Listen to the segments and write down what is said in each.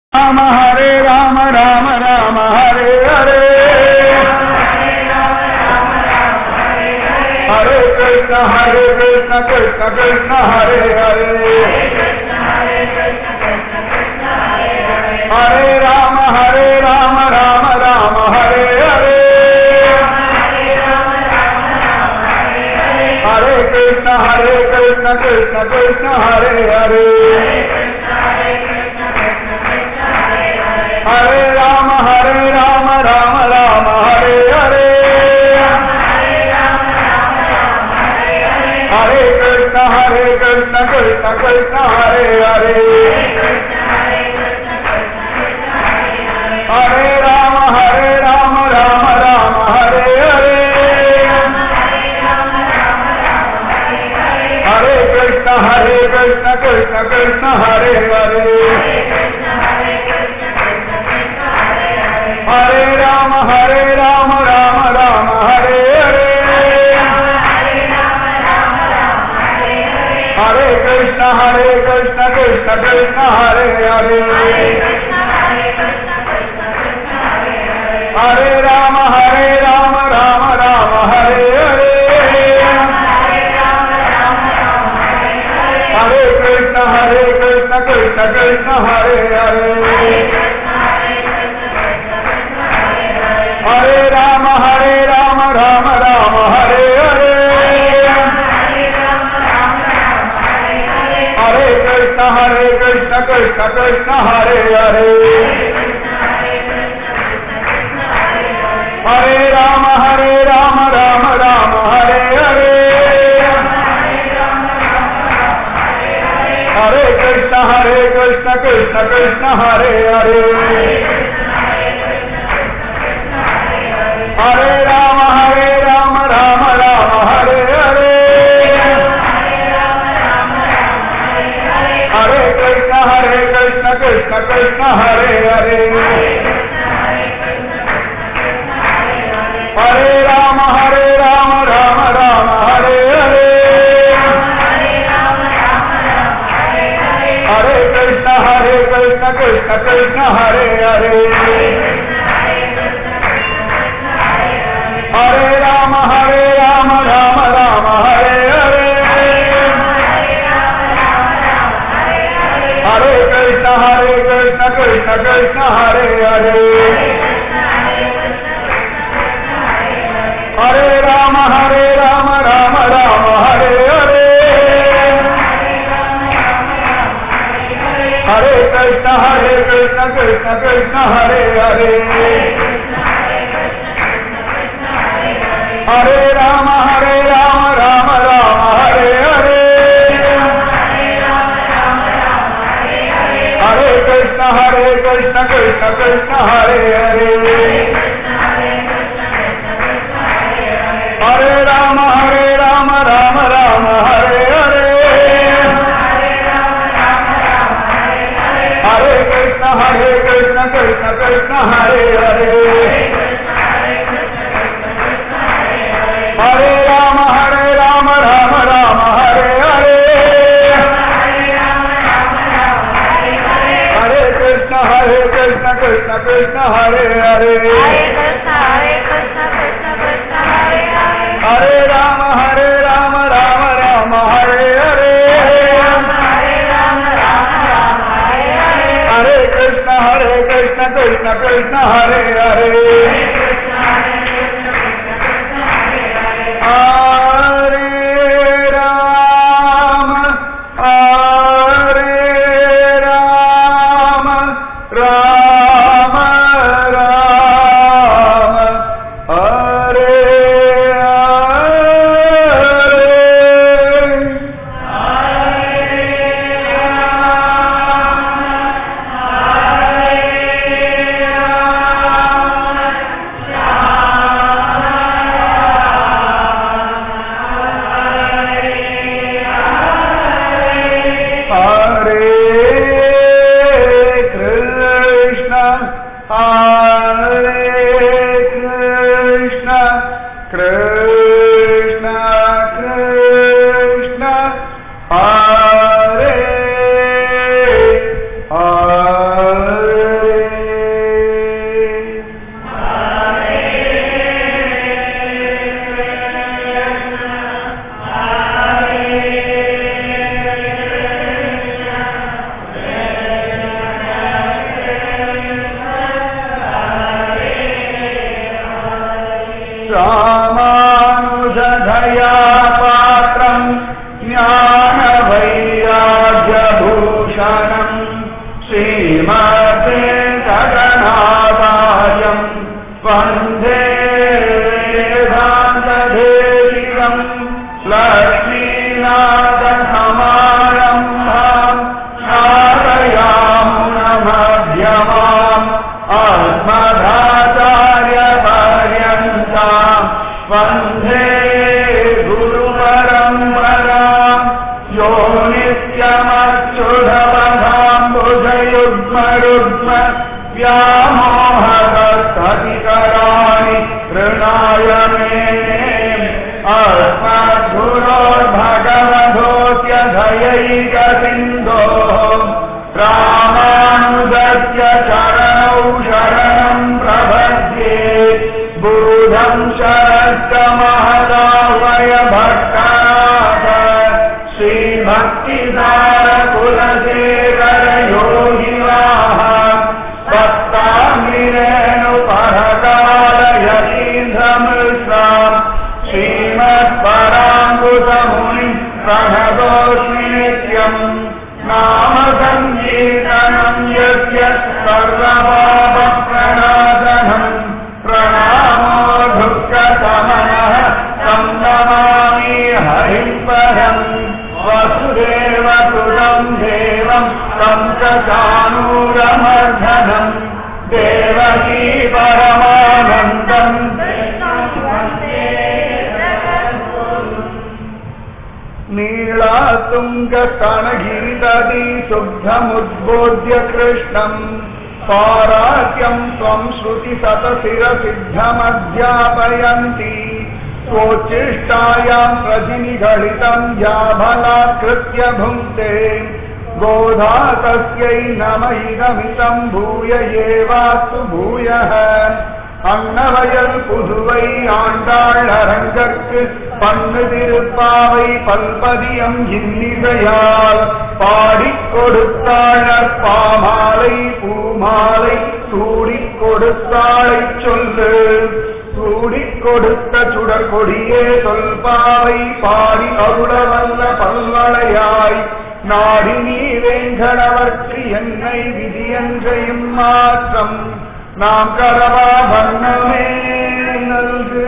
ராம ஹரே ராம ராம ராம ஹரே ஹரே ஹரே கிருஷ்ண ஹரே கிருஷ்ண கிருஷ்ண கிருஷ்ண ஹரே ஹரே ஹரே ராம ஹரே ராம ராம ராம ஹரே ஹரே ஹரே கிருஷ்ண ஹரே கிருஷ்ண கிருஷ்ண கிருஷ்ண ஹரே ஹரே ஹரே ராம ஹரே ராம ராம ராம ஹரே ஹரே ஹரே கிருஷ்ண ஹரே கிருஷ்ண கிருஷ்ண கிருஷ்ண ஹரே ஹரே ஹரே ராம ஹரே ராம ராம ராம ஹரே ஹரே ஹரே கிருஷ்ண ஹரே கிருஷ்ண கிருஷ்ண கிருஷ்ண ஹரே ஹரே ஹரே ராம ஹரே ராம ராம ராம ஹரே ஹரே ஹரே கிருஷ்ண ஹரே கிருஷ்ண கிருஷ்ண கிருஷ்ண ஹரே ஹரே ஹரே ராம ஹரே ராம ராம ராம ஹரே ஹரே ஹரே கிருஷ்ண ஹரே கிருஷ்ண கிருஷ்ண கிருஷ்ண ஹரே ஹரே ஹரே ராம ஹரே ராம ராம ராம ஹரே ஹரே ஹரே கிருஷ்ண ஹரே கிருஷ்ண கிருஷ்ண கிருஷ்ண ஹரே ஹரே ஹரே ராம ஹரே ராம ராம ராம ஹரே ஹரே ஹரே கிருஷ்ண ஹரே கிருஷ்ண கிருஷ்ண கிருஷ்ண ஹரே ஹரே ஹரே ராம ஹரே ராம ராம ராம ஹரே ஹரே ஹரே கிருஷ்ண ஹரே கிருஷ்ண கிருஷ்ண கிருஷ்ண ஹரே ஹரே ஹரே ராம ஹரே ராம ராம ராம ஹரே ஹரே ஹரே கிருஷ்ண ஹரே கிருஷ்ண கிருஷ்ண கிருஷ்ண ஹரே ஹரே ஹரே ராம ஹரே ராம ராம ராம ஹரே ஹரே ஹரே கிருஷ்ண ஹரே கிருஷ்ண கிருஷ்ண கிருஷ்ண ஹரே ஹரே ஹரே ராம ஹரே ராம ராம ராம ஹரே ஹரே ஹரே கிருஷ்ண ஹரே கிருஷ்ண கிருஷ்ண கிருஷ்ண ஹரே ஹரே ஹரே ராம ஹரே ராம ராம ராம ஹரே ஹரே ஹரே கிருஷ்ண ஹரே கிருஷ்ண கிருஷ்ண கிருஷ்ண ஹரே ஹரே ஹரே ராம ஹரே ராம ராம ராம ஹரே ஹரே ஹரே கிருஷ்ண ஹரே கிருஷ்ண கிருஷ்ண கிருஷ்ண ஹரே ஹரே ஹரே ராம ஹரே ராம ராம ராம ஹரே ஹரே ஹரே கிருஷ்ண ஹரே கிருஷ்ண கிருஷ்ண கிருஷ்ண ஹரே ஹரே ஹரே ராம ஹரே ராம ராம ராம ஹரே ஹரே ஹரே கிருஷ்ண ஹரே கிருஷ்ண கிருஷ்ண கிருஷ்ண ஹரே ஹரே ஹரே ராம ஹரே ராம ராம ராம ஹரே ஹரே ஹரே கிருஷ்ண ராமானுஜதயா பாத்திரம் ஞான வைராஜ்யபூஷணம் ஸ்ரீமதே ஜகநாதாயம் வந்தே வேதாந்ததேசிகம் லக்ஷ்மீநாதசமாரம்பாம் நாரயாமுனமध्यமாம் अस्मदाचार्यपर्यन्ताम् वन्दे गुरुपरम्पराम् यो नित्यमच्युतपदाम्बुजयुग्मरुग्म व्यामोहतस्ततिकराणि ऋणाय मे अस्मद्गुरोर्भगवधोऽस्य धयैकसिन्धोः रामानुजस्य चरणौ शरणम् प्रपद्ये बुधम् शरश्च महदावय भक्ताः श्रीभक्तिसारकुलशेखर योगिवाः भक्ताङ्गिरेणुपरकालयतीन्द्रमृषाम् श्रीमत्पराङ्कुशमुनिम् प्रणतोऽस्मि नित्यम् नाम सङ्कीर्तनम् यस्य सर्वपापप्रणाशनम् प्रणामो दुःखसमनः तं नमामि हरिम् परम् वसुदेवसुतम् देवम् तं च चानूरमर्धनम् देवकी परमानन्दम् नीलातुङ्गकणगिरिदधि शुद्धमुद्बोध्य कृष्णम् पारात्यम् त्वम् श्रुतिशतशिरसिद्धमध्यापयन्ति स्वोच्चिष्टायाम् रजनिघटितम् याभलाकृत्य भुङ्क्ते गोधा तस्यै नम इदमिदम् भूय एवास्तु भूयः அன்னவயல் புதுவை ஆண்டாள் அரங்கற்கு பண்ணு திருப்பாவை பல்பதியம் இன்னிசையால் பாடிக் கொடுத்தாள் பாமாலை பூமாலை சூடிக் கொடுத்தாளை சொல்லு சூடிக் கொடுத்த சுடர் கொடியே சொல்பாவை பாடி அருள வல்ல பல்வளையாய் நாடி நீ வேங்கடவர்க்கு என்னை விதியன்றையும் மாற்றம் நாம் கரவா வண்ணமே நல்கு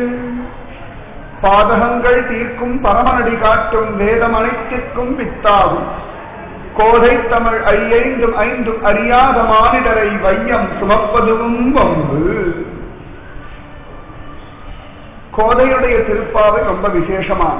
பாதகங்கள் தீர்க்கும் பரமனடி காட்டும் வேதம் அனைத்திற்கும் வித்தாகும் கோதை தமிழ் ஐயைந்தும் ஐந்தும் அறியாத மானிடரை வையம் சுமப்பதும் வம்பு கோதையுடைய திருப்பாவை ரொம்ப விசேஷமான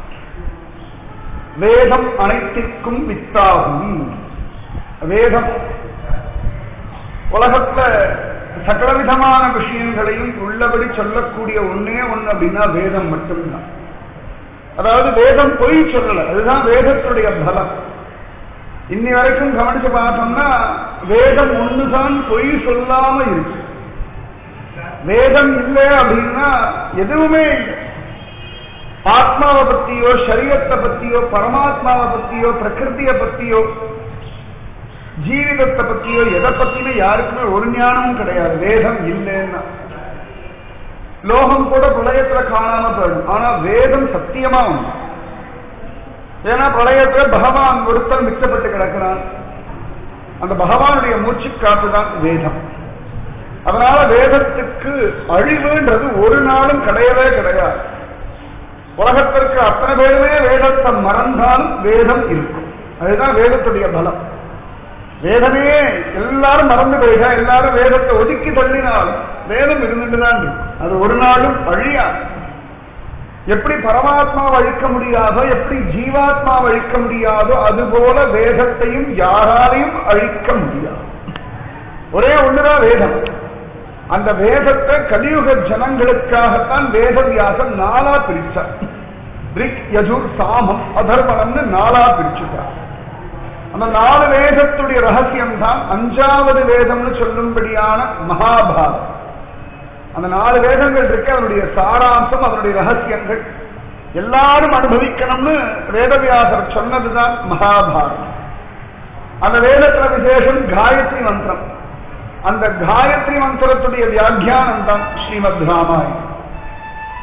வேதம் அனைத்திற்கும் வித்தாகும் வேதம் உலகத்துல சகலவிதமான விஷயங்களையும் உள்ளபடி சொல்லக்கூடிய ஒன்னே ஒண்ணு அப்படின்னா வேதம் மட்டும்தான் அதாவது வேதம் பொய் சொல்லல அதுதான் வேதத்துடைய பலம் இன்னி வரைக்கும் கவனிச்சு பார்த்தோம்னா வேதம் ஒண்ணுதான் பொய் சொல்லாம இருக்கு வேதம் இல்லை அப்படின்னா எதுவுமே இல்லை ஆத்மாவை பத்தியோ சரீரத்தை பத்தியோ பரமாத்மாவை பத்தியோ பிரகிருதியை பத்தியோ ஜீவிதத்தை பத்தியோ எதை பத்தியுமே யாருக்குமே ஒரு ஞானமும் கிடையாது வேதம் இல்லைன்னா லோகம் கூட பிரளயத்துல காணாம போயிடும் ஆனா வேதம் சத்தியமா உண்டு ஏன்னா பிரளயத்துல பகவான் ஒருத்தர் மிச்சப்பட்டு கிடக்கிறான் அந்த பகவானுடைய மூச்சு காத்துதான் வேதம் அதனால வேதத்துக்கு அழிவுன்றது ஒரு நாளும் கிடையவே கிடையாது உலகத்திற்கு அத்தனை பேருமே வேதத்தை மறந்தாலும் வேதம் இருக்கும் அதுதான் வேதத்துடைய பலம் வேதமே எல்லாரும் மறந்து போயிட்டா எல்லாரும் வேதத்தை ஒதுக்கி தள்ளினால் வேதம் இருந்துட்டு தான் இருக்கும் அது ஒரு நாளும் அழியாது எப்படி பரமாத்மாவை அழிக்க முடியாதோ எப்படி ஜீவாத்மாவை அழிக்க முடியாதோ அதுபோல வேதத்தையும் யாராலையும் அழிக்க முடியாது ஒரே ஒண்ணுதான் வேதம் அந்த வேதத்தை கலியுக ஜனங்களுக்காகத்தான் வேதவியாசம் நாளா பிரிச்சார் ரிக் யஜுர் சாமம் அதர்வனம்னு நாளா பிரிச்சுட்டார் அந்த நாலு வேதத்துடைய ரகசியம் தான் அஞ்சாவது வேதம்னு சொல்லும்படியான மகாபாரதம் அந்த நாலு வேதங்கள் இருக்கு அதனுடைய சாராம்சம் அதனுடைய ரகசியங்கள் எல்லாரும் அனுபவிக்கணும்னு வேதவியாசர் சொன்னதுதான் மகாபாரதம் அந்த வேதத்துல விசேஷம் காயத்ரி மந்திரம் அந்த காயத்ரி மந்திரத்துடைய வியாக்கியானம் தான் ஸ்ரீமத் ராமாயணம்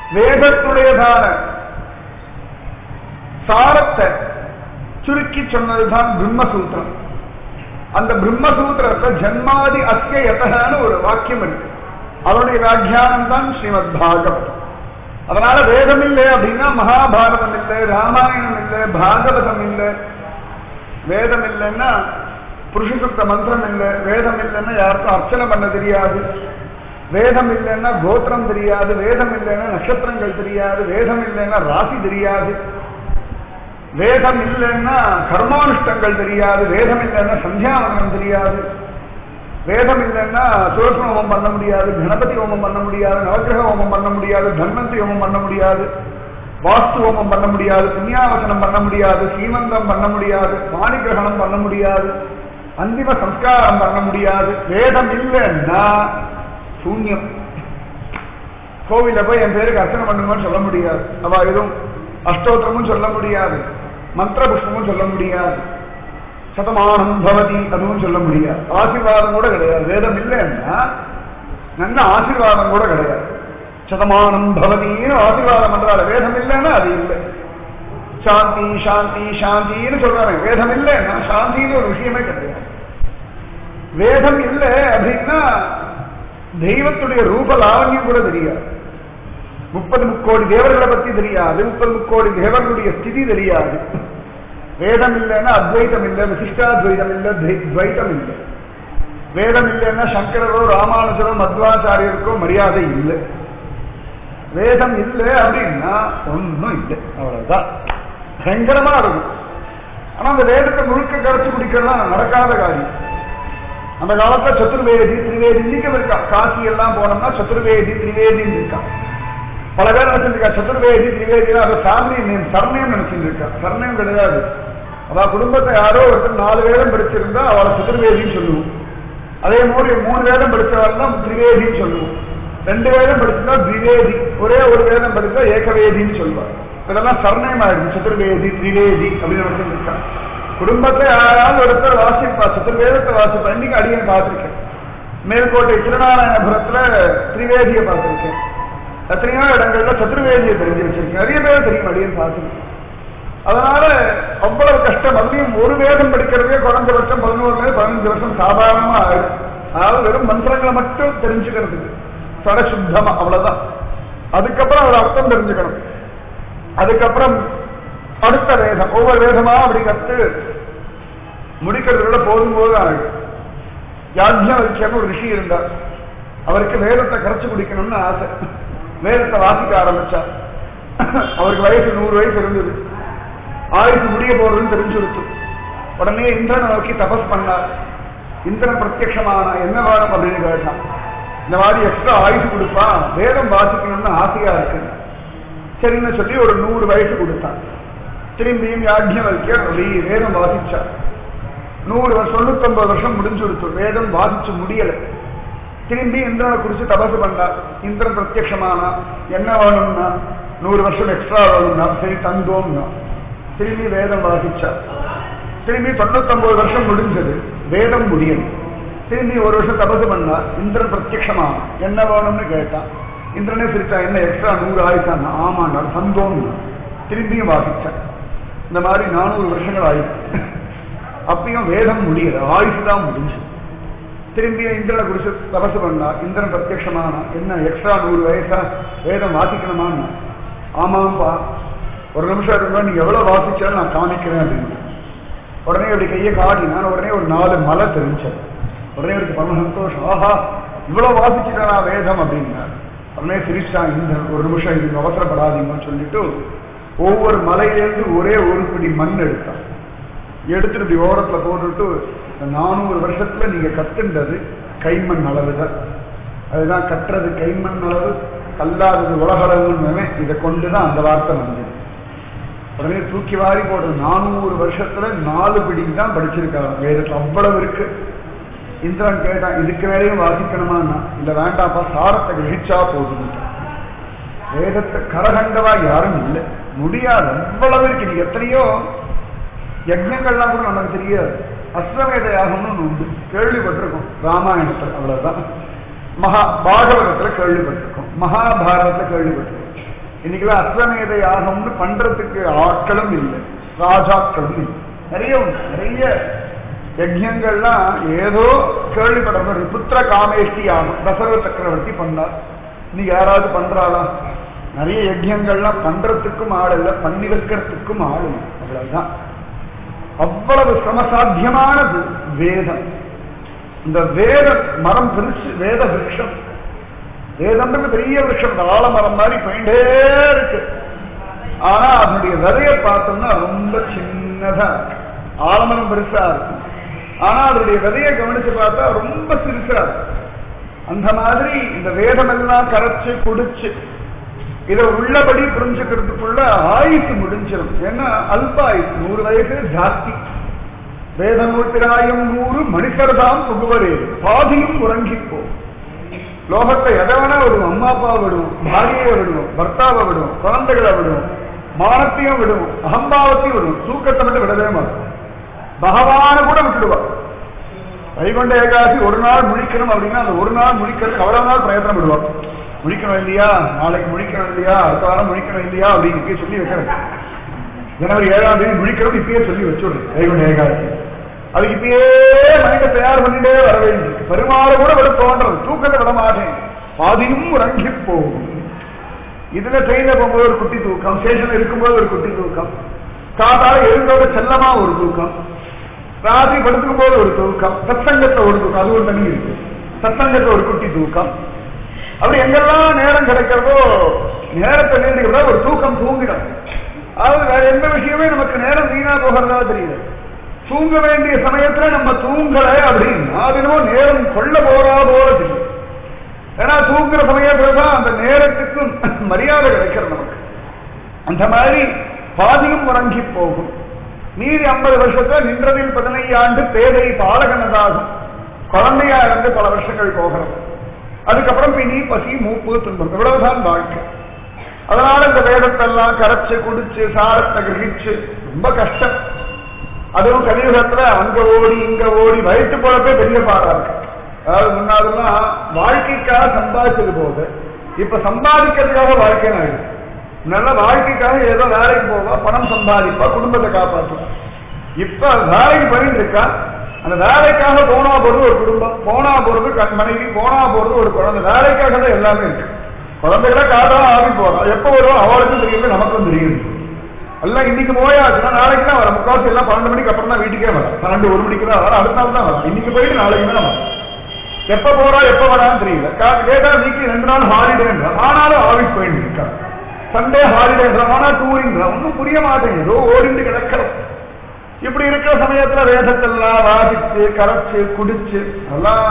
வேதத்துடையதான சாரத்தை சுருக்கி சொன்னதுதான் பிரம்மசூத்திரம் அந்த பிரம்மசூத்திரத்தை ஜன்மாதி அத்திய யதகான்னு ஒரு வாக்கியம் இருக்கு அவருடைய வியாக்கியானம் தான் ஸ்ரீமத் பாகவதம் அதனால வேதம் இல்லை அப்படின்னா மகாபாரதம் இல்லை ராமாயணம் இல்லை பாகவதம் இல்லை வேதம் இல்லைன்னா புருஷசுத்த மந்திரம் இல்லை வேதம் இல்லைன்னா யாருக்கும் அர்ச்சனை பண்ண தெரியாது வேதம் இல்லைன்னா கோத்திரம் தெரியாது வேதம் இல்லைன்னா நட்சத்திரங்கள் தெரியாது வேதம் இல்லைன்னா ராசி தெரியாது வேதம் இல்லைன்னா கர்மானுஷ்டங்கள் தெரியாது வேதம் இல்லைன்னா சந்தியாவனம் தெரியாது வேதம் இல்லைன்னா சுரச ஹோமம் பண்ண முடியாது கணபதி ஹோமம் பண்ண முடியாது நவகிரக ஹோமம் பண்ண முடியாது தன்வந்தி ஹோமம் பண்ண முடியாது வாஸ்து ஹோமம் பண்ண முடியாது புண்ணியாவசனம் பண்ண முடியாது சீமந்தம் பண்ண முடியாது பாணிகிரகணம் பண்ண முடியாது அந்திம சம்ஸ்காரம் பண்ண முடியாது வேதம் இல்லைன்னா சூன்யம் கோவில போய் என் பேருக்கு அர்ச்சனை பண்ணுங்கன்னு சொல்ல முடியாது அவ எதுவும் அஷ்டோத்திரமும் சொல்ல முடியாது மந்திர புஷ்பமும் சொல்ல முடியாது சதமானம் பவதி அதுவும் சொல்ல முடியாது ஆசீர்வாதம் கூட கிடையாது வேதம் இல்லைன்னா நல்ல ஆசீர்வாதம் கூட கிடையாது சதமானம் பவதின்னு ஆசீர்வாதம் பண்றாரு வேதம் இல்லைன்னா அது இல்லை சாந்தி சாந்தி சாந்தின்னு சொல்றாங்க வேதம் இல்லைன்னா சாந்தின்னு ஒரு விஷயமே கிடையாது வேதம் இல்லை அப்படின்னா தெய்வத்துடைய ரூப லாவண்யம் கூட தெரியாது முப்பது முக்கோடி தேவர்களை பத்தி தெரியாது முப்பது முக்கோடி தேவர்களுடைய ஸ்திதி தெரியாது வேதம் இல்லைன்னா அத்வைத்தம் இல்லை விசிஷ்டாத்வைதம் இல்லை துவைத்தம் இல்லை வேதம் இல்லைன்னா சங்கரரோ ராமானுஜரோ மத்வாச்சாரியருக்கோ மரியாதை இல்லை வேதம் இல்லை அப்படின்னா ஒன்றும் இல்லை அவ்வளவுதான் பயங்கரமா இருக்கும் ஆனா அந்த வேதத்தை முழுக்க கரைச்சு குடிக்கிறதுலாம் நடக்காத காரியம் அந்த காலத்துல சத்துர்வேதி திரிவேதி இன்னைக்கும் இருக்கா காசி எல்லாம் போனோம்னா சத்துர்வேதி திரிவேதின்னு இருக்கா பல பேர் நினைச்சிருக்கா சத்துர்வேதி திரிவேதி அது ஃபேமிலி நேம் சர்ணயம் நினைச்சிட்டு இருக்கா சர்ணயம் கிடையாது அதான் குடும்பத்தை யாரோ ஒருத்தர் நாலு வேதம் படிச்சிருந்தா அவளை சதுர்வேதின்னு சொல்லுவோம் அதே மாதிரி மூணு வேதம் படிச்சவர்கள் தான் திரிவேதின்னு சொல்லுவோம் ரெண்டு வேதம் படிச்சிருந்தா திரிவேதி ஒரே ஒரு வேதம் படிச்சா ஏகவேதின்னு சொல்லுவார் இதெல்லாம் சர்ணயம் ஆயிடுச்சு சதுர்வேதி திரிவேதி அப்படின்னு நினைச்சிருக்கா குடும்பத்தை யாராவது ஒருத்தர் வாசிப்பா சதுர்வேதத்தை வாசிப்பா இன்னைக்கு அடியன் பார்த்திருக்கேன் மேல்கோட்டை திருநாராயணபுரத்துல திரிவேதியை பார்த்திருக்கேன் எத்தனையோ இடங்கள்ல சதுர்வேதியை தெரிஞ்சு வச்சிருக்கேன் நிறைய பேர் தெரியும் அடியன் பார்த்திருக்கேன் அதனால அவ்வளவு கஷ்டம் அதுலயும் ஒரு வேதம் படிக்கிறதே குறைஞ்சபட்சம் பதினோரு பதினஞ்சு வருஷம் சாதாரணமா ஆயிடும் அதாவது வெறும் மந்திரங்களை மட்டும் தெரிஞ்சுக்கிறதுக்கு சரசுத்தமா அவ்வளவுதான் அதுக்கப்புறம் ஒரு அர்த்தம் தெரிஞ்சுக்கணும் அதுக்கப்புறம் அடுத்த வேதம் ஒவ்வொரு வேதமா அப்படி கத்து முடிக்கிறதுக்குள்ள போதும் போது ஆகும் யாஜ்யவல்யன்னு ஒரு ரிஷி இருந்தார் அவருக்கு வேதத்தை கரைச்சு குடிக்கணும்னு ஆசை வேதத்தை வாசிக்க ஆரம்பிச்சார் அவருக்கு வயசு நூறு வயசு இருந்தது ஆயுசு முடிய போறதுன்னு தெரிஞ்சுடுச்சு உடனே இந்திரனை நோக்கி தபஸ் பண்ணார் இந்திரன் பிரத்யட்சமான என்ன வேணும் அப்படின்னு கேட்டான் இந்த மாதிரி எக்ஸ்ட்ரா ஆயுசு கொடுப்பா வேதம் வாசிக்கணும்னு ஆசையா இருக்கு சரின்னு சொல்லி ஒரு நூறு வயசு கொடுத்தான் திரும்பியும் யாஜ்யவல்யர் வேதம் வாசிச்சார் நூறு வருஷம் தொண்ணூத்தொன்பது வருஷம் முடிஞ்சுடுச்சு வேதம் வாசிச்சு முடியல திரும்பி இந்திரனை குறிச்சு தபசு பண்ணார் இந்திரன் பிரத்யட்சமானா என்ன வேணும்னா நூறு வருஷம் எக்ஸ்ட்ரா வேணும்னா சரி தந்தோம்னா திரும்பி வேதம் வாசிச்சார் திரும்பி தொண்ணூத்தொன்பது வருஷம் முடிஞ்சது வேதம் முடியல திரும்பி ஒரு வருஷம் தபசு பண்ணா இந்திரன் பிரத்யட்சமா என்ன வேணும்னு கேட்டான் இந்திரனே சிரிச்சா என்ன எக்ஸ்ட்ரா நூறு ஆயிட்டான் ஆமாண்டா சந்தோம்னா திரும்பியும் வாசிச்சான் இந்த மாதிரி நானூறு வருஷங்கள் ஆயிடுச்சு அப்பயும் வேதம் முடியல ஆயுசு தான் முடிஞ்சு திரும்பியும் இந்திரனை குறிச்சு தபசு பண்ணா இந்திரன் பிரத்யட்சமானா என்ன எக்ஸ்ட்ரா நூறு வயசா வேதம் வாசிக்கணுமான்னா ஆமாம்பா ஒரு நிமிஷம் இருந்தா நீ எவ்வளவு வாசிச்சாலும் நான் காமிக்கிறேன் அப்படின்னு உடனே அப்படி கையை காட்டினான் உடனே ஒரு நாலு மலை தெரிஞ்சது உடனே அவருக்கு பரம சந்தோஷம் ஆஹா இவ்வளவு வாசிச்சுட்டா வேதம் அப்படின்னார் உடனே சிரிச்சான் இந்த ஒரு நிமிஷம் இதுக்கு அவசரப்படாதீங்கன்னு சொல்லிட்டு ஒவ்வொரு மலையிலேருந்து ஒரே ஒரு பிடி மண் எடுத்தான் எடுத்துட்டு இப்படி ஓரத்துல போட்டுட்டு இந்த நானூறு வருஷத்துல நீங்க கத்துண்டது கைமண் அளவு தான் அதுதான் கட்டுறது கைமண் அளவு கல்லாதது உலகளவுன்னு இதை கொண்டுதான் அந்த வார்த்தை வந்தது உடனே தூக்கி வாரி போடுறது நானூறு வருஷத்துல நாலு பிடி தான் படிச்சிருக்காங்க வேதத்துல அவ்வளவு இருக்கு இந்திரன் கேட்டான் இதுக்கு மேலேயும் வாசிக்கணுமான்னா இல்ல வேண்டாப்பா சாரத்தை கிரகிச்சா போதும் வேதத்தை கரகண்டவா யாரும் இல்லை முடியாது அவ்வளவு இருக்கு நீ எத்தனையோ யஜ்னங்கள்லாம் கூட நமக்கு தெரியாது அஸ்வமேத யாகம்னு ஒண்ணு உண்டு கேள்விப்பட்டிருக்கோம் ராமாயணத்தில் அவ்வளவுதான் மகா பாகவதத்துல கேள்விப்பட்டிருக்கோம் மகாபாரதத்துல கேள்விப்பட்டிருக்கோம் இன்னைக்கெல்லாம் அஸ்வமேத யாகம்னு பண்றதுக்கு ஆட்களும் இல்லை ராஜாக்களும் இல்லை நிறைய உண்டு. நிறைய யஜ்யங்கள்லாம் ஏதோ கேள்விப்பட்ட புத்திர காமேஷ்டி யாகம் தசரத சக்கரவர்த்தி பண்ணார் இன்னைக்கு யாராவது பண்றாளா நிறைய யஜ்யங்கள்லாம் பண்றதுக்கும் ஆள் இல்லை பண்ணி வைக்கிறதுக்கும் ஆள் இல்லை அவ்வளவுதான் அவ்வளவு சமசாத்தியமானது வேதம் இந்த வேத மரம் பெருசு வேத விருட்சம் வேதம்ன்றது பெரிய விருட்சம் இந்த ஆலமரம் மாதிரி போயிட்டே இருக்கு ஆனா அதனுடைய விதைய பார்த்தோம்னா ரொம்ப சின்னதா இருக்கு ஆலமரம் பெருசா இருக்கும் ஆனா அதனுடைய விதையை கவனிச்சு பார்த்தா ரொம்ப சிறுசா இருக்கும் அந்த மாதிரி இந்த வேதம் எல்லாம் கரைச்சு குடிச்சு இதை உள்ளபடி புரிஞ்சுக்கிறதுக்குள்ள ஆயுசு முடிஞ்சிடும் ஏன்னா அல்ப ஆயுசு நூறு வயசு ஜாஸ்தி வேதமூர்த்திராயம் நூறு மனுஷர்தாம் புகுவரே பாதியும் உறங்கிப்போ லோகத்தை எதை வேணா விடுவோம் அம்மா அப்பாவை விடுவோம் பாரியை விடுவோம் பர்த்தாவை விடுவோம் குழந்தைகளை விடுவோம் மானத்தையும் விடுவோம் அகம்பாவத்தையும் விடுவோம் தூக்கத்தை மட்டும் விடவே மாட்டோம் பகவான கூட விட்டுடுவார் வைகுண்ட ஏகாசி ஒரு நாள் முழிக்கணும் அப்படின்னா அந்த ஒரு நாள் முழிக்கிறதுக்கு அவ்வளவு நாள் பிரயத்தனம் விடுவார் முழிக்கணும் இல்லையா நாளைக்கு முழிக்கணும் இல்லையா அடுத்த வாரம் முழிக்கணும் இல்லையா அப்படின்னு இப்பயே சொல்லி வைக்கிறேன் ஜனவரி ஏழாம் தேதி முழிக்கணும் இப்பயே சொல்லி வச்சுடுறேன் வைகுண்ட ஏகாசி அதுக்கு இப்பயே மைண்ட தயார் பண்ணிட்டே வர வேண்டியிருக்கு பெருமாளை கூட விட தோன்றது தூக்கத்தை விட மாட்டேன் பாதியும் உறங்கி போகும் இதுல ட்ரெயின்ல போகும்போது ஒரு குட்டி தூக்கம் ஸ்டேஷன்ல இருக்கும்போது ஒரு குட்டி தூக்கம் காத்தால எழுந்தோட செல்லமா ஒரு தூக்கம் ராத்திரி படுத்துக்கும் போது ஒரு தூக்கம் சத்சங்கத்துல ஒரு தூக்கம் அது ஒரு தனி இருக்கு சத்சங்கத்துல ஒரு குட்டி தூக்கம் அப்படி எங்கெல்லாம் நேரம் கிடைக்கிறதோ நேரத்தை நீண்டுகிறதா ஒரு தூக்கம் தூங்கிடும் அதாவது வேற எந்த விஷயமே நமக்கு நேரம் வீணா போகிறதா தெரியல தூங்க வேண்டிய சமயத்துல நம்ம தூங்கல அப்படின்னா அது என்னமோ நேரம் கொள்ள போறா போல தெரியும் ஏன்னா தூங்குற சமயத்துல தான் அந்த நேரத்துக்கும் மரியாதை கிடைக்கிறது நமக்கு அந்த மாதிரி பாதியும் உறங்கி போகும் மீதி ஐம்பது வருஷத்துல நின்றதில் பதினைந்து ஆண்டு பேதை பாலகனதாகும் குழந்தையா இருந்து பல வருஷங்கள் போகிறது அதுக்கப்புறம் பிணி பசி மூப்பு துன்பம் இவ்வளவுதான் வாழ்க்கை அதனால இந்த வேதத்தெல்லாம் கரைச்சு குடிச்சு சாரத்தை கிரகிச்சு ரொம்ப கஷ்டம் அதுவும் கலியுகத்துல அங்க ஓடி இங்க ஓடி வயிற்று போறப்பே பெரிய பாடா இருக்கு அதாவது முன்னாடிலாம் வாழ்க்கைக்காக சம்பாதிச்சது போது இப்ப சம்பாதிக்கிறதுக்காக வாழ்க்கை ஆயிடுச்சு நல்ல வாழ்க்கைக்காக ஏதோ வேலைக்கு போவா பணம் சம்பாதிப்பா குடும்பத்தை காப்பாற்றும் இப்ப வேலைக்கு பண்ணிட்டு இருக்கா அந்த வேலைக்காக போனா போறது ஒரு குடும்பம் போனா போறது கண் மனைவி போனா போறது ஒரு குழந்தை வேலைக்காக தான் எல்லாமே இருக்கு குழந்தைகளை காட்டா ஆவி போறோம் எப்ப வரும் அவளுக்கும் தெரியுது நமக்கும் தெரியுது எல்லாம் இன்னைக்கு போயாச்சுன்னா நாளைக்கு தான் வர முக்காவாசி எல்லாம் பன்னெண்டு மணிக்கு அப்புறம் தான் வீட்டுக்கே வர பன்னெண்டு ஒரு மணிக்கு தான் வர அடுத்த நாள் தான் வர இன்னைக்கு போயிட்டு நாளைக்கு தான் வர எப்ப போறா எப்ப வரான்னு தெரியல கா- கேட்டா வீக்லி ரெண்டு நாள் ஹாலிடேன்ற ஆனாலும் ஆஃபீஸ் போயிட்டு இருக்கா சண்டே ஹாலிடேன்ற ஆனா டூரின்ற ஒன்றும் புரிய மாட்டேங்குது ஏதோ ஓடிட்டு கிடக்கிறோம் இப்படி இருக்கிற சமயத்துல வேதத்தெல்லாம் வாசிச்சு கரைச்சு குடிச்சு எல்லாம்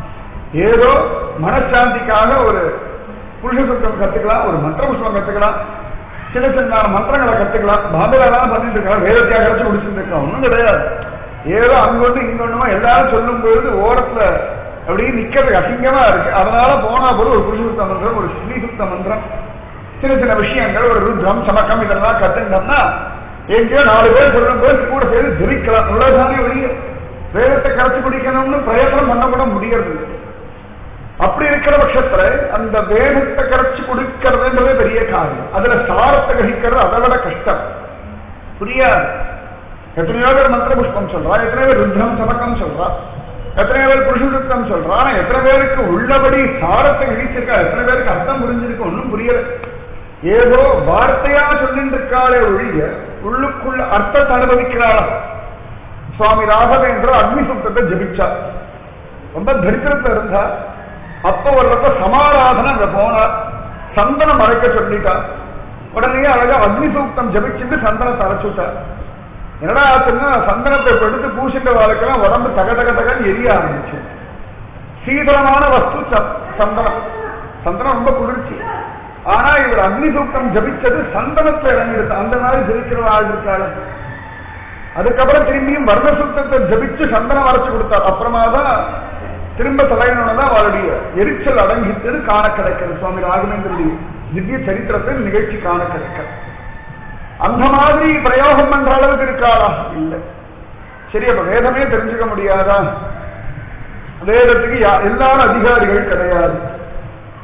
ஏதோ மனசாந்திக்காக ஒரு புருஷ சுத்தம் கத்துக்கலாம் ஒரு மந்திர புஷ்பம் கத்துக்கலாம் சின்ன சின்ன மந்திரங்களை கத்துக்கலாம் பாம்பேலாம் பண்ணிட்டு இருக்கலாம் வேதத்தையா கரைச்சு குடிச்சுட்டு இருக்கலாம் ஒண்ணும் கிடையாது ஏதோ அங்கொண்டு இங்கொண்டுமா எல்லாரும் சொல்லும் பொழுது ஓரத்துல அப்படியே நிக்கிறது அசிங்கமா இருக்கு அதனால போனா போது ஒரு புருஷ சுத்த மந்திரம் ஒரு ஸ்ரீ சுத்த மந்திரம் சின்ன சின்ன விஷயங்கள் ஒரு ருத்ரம் சமக்கம் இதெல்லாம் கத்துட்டோம்னா எங்கேயோ நாலு பேர் சொல்லும் போது கூட சேர்ந்து ஜெபிக்கலாம் இவ்வளவுதானே வெளியே வேதத்தை கரைச்சு குடிக்கணும்னு பிரயத்தனம் பண்ண கூட முடியறது இல்லை. அப்படி இருக்கிற பட்சத்துல அந்த வேதத்தை கரைச்சு குடிக்கிறதுன்றதே பெரிய காரியம் அதுல சாரத்தை கிரகிக்கிறது அதை விட கஷ்டம் புரியாது எத்தனையோ பேர் மந்திர புஷ்பம் சொல்றா எத்தனை பேர் ருத்ரம் சமக்கம் சொல்றா எத்தனை பேர் புருஷசுத்தம் சொல்றா ஆனா எத்தனை பேருக்கு உள்ளபடி சாரத்தை கிழிச்சிருக்கா எத்தனை பேருக்கு அர்த்தம் புரிஞ்சிருக்கு ஒன்றும் புரியல ஏதோ வார்த்தையா சொல்லிட்டு இருக்காளே ஒழிய உள்ளுக்குள்ள அர்த்தத்தை அனுபவிக்கிறாளா சுவாமி ராகவேந்திர அக்னி சுத்தத்தை ஜபிச்சார் ரொம்ப தரித்திரத்துல இருந்தா அப்ப ஒரு தடவை சமாராதனை அங்க போனார் சந்தனம் மறைக்க சொல்லிட்டார் உடனே அழகா அக்னி சூக்தம் ஜபிச்சுட்டு சந்தனத்தை அரைச்சுட்டார் என்னடா ஆச்சுன்னா சந்தனத்தை இப்ப எடுத்து பூசிட்ட வாழ்க்கைலாம் உடம்பு தக தக தகன்னு எரிய ஆரம்பிச்சு சீதளமான வஸ்து ச- சந்தனம் சந்தனம் ரொம்ப குளிர்ச்சி ஆனா இவர் அக்னி சூக்தம் ஜபிச்சது சந்தனத்துல இறங்கிடுது அந்த மாதிரி ஜபிக்கிற ஆள் இருக்காளே அதுக்கப்புறம் திரும்பியும் வர்ண சுத்தத்தை ஜபிச்சு சந்தனம் வரைச்சு கொடுத்தார் அப்புறமா தான் திரும்ப தலைவனோட தான் அவருடைய எரிச்சல் அடங்கித்தது காண கிடைக்கிறது சுவாமி ராகவேந்திரனுடைய திவ்ய சரித்திரத்தில் நிகழ்ச்சி காண கிடைக்கிறது அந்த மாதிரி பிரயோகம் பண்ற அளவுக்கு இருக்காளா இல்லை சரி அப்ப வேதமே தெரிஞ்சுக்க முடியாதா வேதத்துக்கு யா- எல்லாரும் அதிகாரிகள் கிடையாது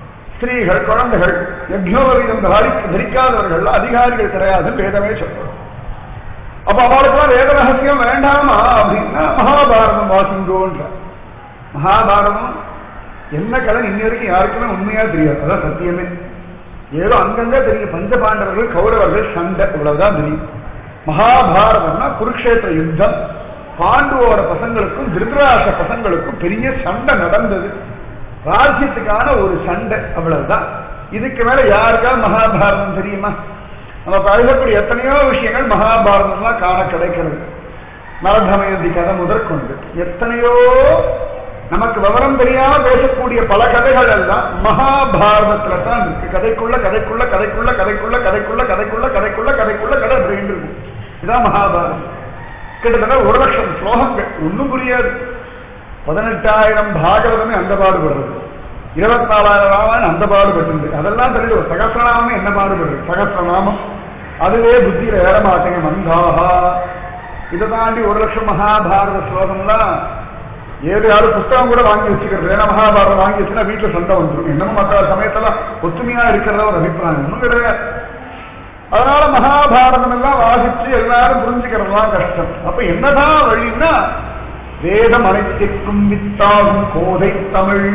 ஸ்திரீகள் குழந்தைகள் யக்னோபவீதம் தாரி தரிக்காதவர்கள் அதிகாரிகள் கிடையாது வேதமே சொல்றோம் அப்ப அவளுக்குலாம் வேத ரகசியம் வேண்டாமா அப்படின்னா மகாபாரதம் வாசிங்கோன்ற மகாபாரதம் என்ன கதை இன்ன வரைக்கும் யாருக்குமே உண்மையா தெரியாது அதான் சத்தியமே ஏதோ அங்கங்க தெரியும் பஞ்ச பாண்டவர்கள் கௌரவர்கள் சண்டை இவ்வளவுதான் தெரியும் மகாபாரதம்னா குருக்ஷேத்திர யுத்தம் பாண்டுவோட பசங்களுக்கும் திருதராச பசங்களுக்கும் பெரிய சண்டை நடந்தது ராஜ்யத்துக்கான ஒரு சண்டை அவ்வளவுதான் இதுக்கு மேல யாருக்கா மகாபாரதம் தெரியுமா நம்ம பழகக்கூடிய எத்தனையோ விஷயங்கள் மகாபாரதம்லாம் காண கிடைக்கிறது நரதமயந்தி கதை முதற்கொண்டு எத்தனையோ நமக்கு விவரம் தெரியாம பேசக்கூடிய பல கதைகள் எல்லாம் மகாபாரதத்துல தான் இருக்கு கதைக்குள்ள கதைக்குள்ள கதைக்குள்ள கதைக்குள்ள கதைக்குள்ள கதைக்குள்ள கதைக்குள்ள கதைக்குள்ள கதை அப்படின்னு இருக்கும் இதான் மகாபாரதம் கிட்டத்தட்ட ஒரு லட்சம் ஸ்லோகங்கள் ஒன்றும் புரியாது பதினெட்டாயிரம் பாகவதமே அந்த பாடுபடுறது இருபத்தி நாலாயிரம் ராமாயணம் அந்த பாடுபட்டு அதெல்லாம் தெரிஞ்சு ஒரு சகசிரநாமம் என்ன பாடுபடுறது சகசிரநாமம் அதுவே புத்தியில ஏற மாட்டேங்க மந்தாஹா இதை தாண்டி ஒரு லட்சம் மகாபாரத ஸ்லோகம்லாம் ஏழு ஆறு புஸ்தகம் கூட வாங்கி வச்சுக்கிறது ஏன்னா மகாபாரதம் வாங்கி வச்சுன்னா வீட்டுல சண்டை வந்துடும் இன்னமும் மற்ற சமயத்தெல்லாம் ஒத்துமையா இருக்கிறதா ஒரு அபிப்பிராயம் ஒன்றும் கிடையாது அதனால மகாபாரதம் எல்லாம் வாசிச்சு எல்லாரும் புரிஞ்சுக்கிறதுலாம் கஷ்டம் அப்ப என்னதான் வழின்னா வேதம் அனைத்திற்கும் வித்தாகும் கோதை தமிழ்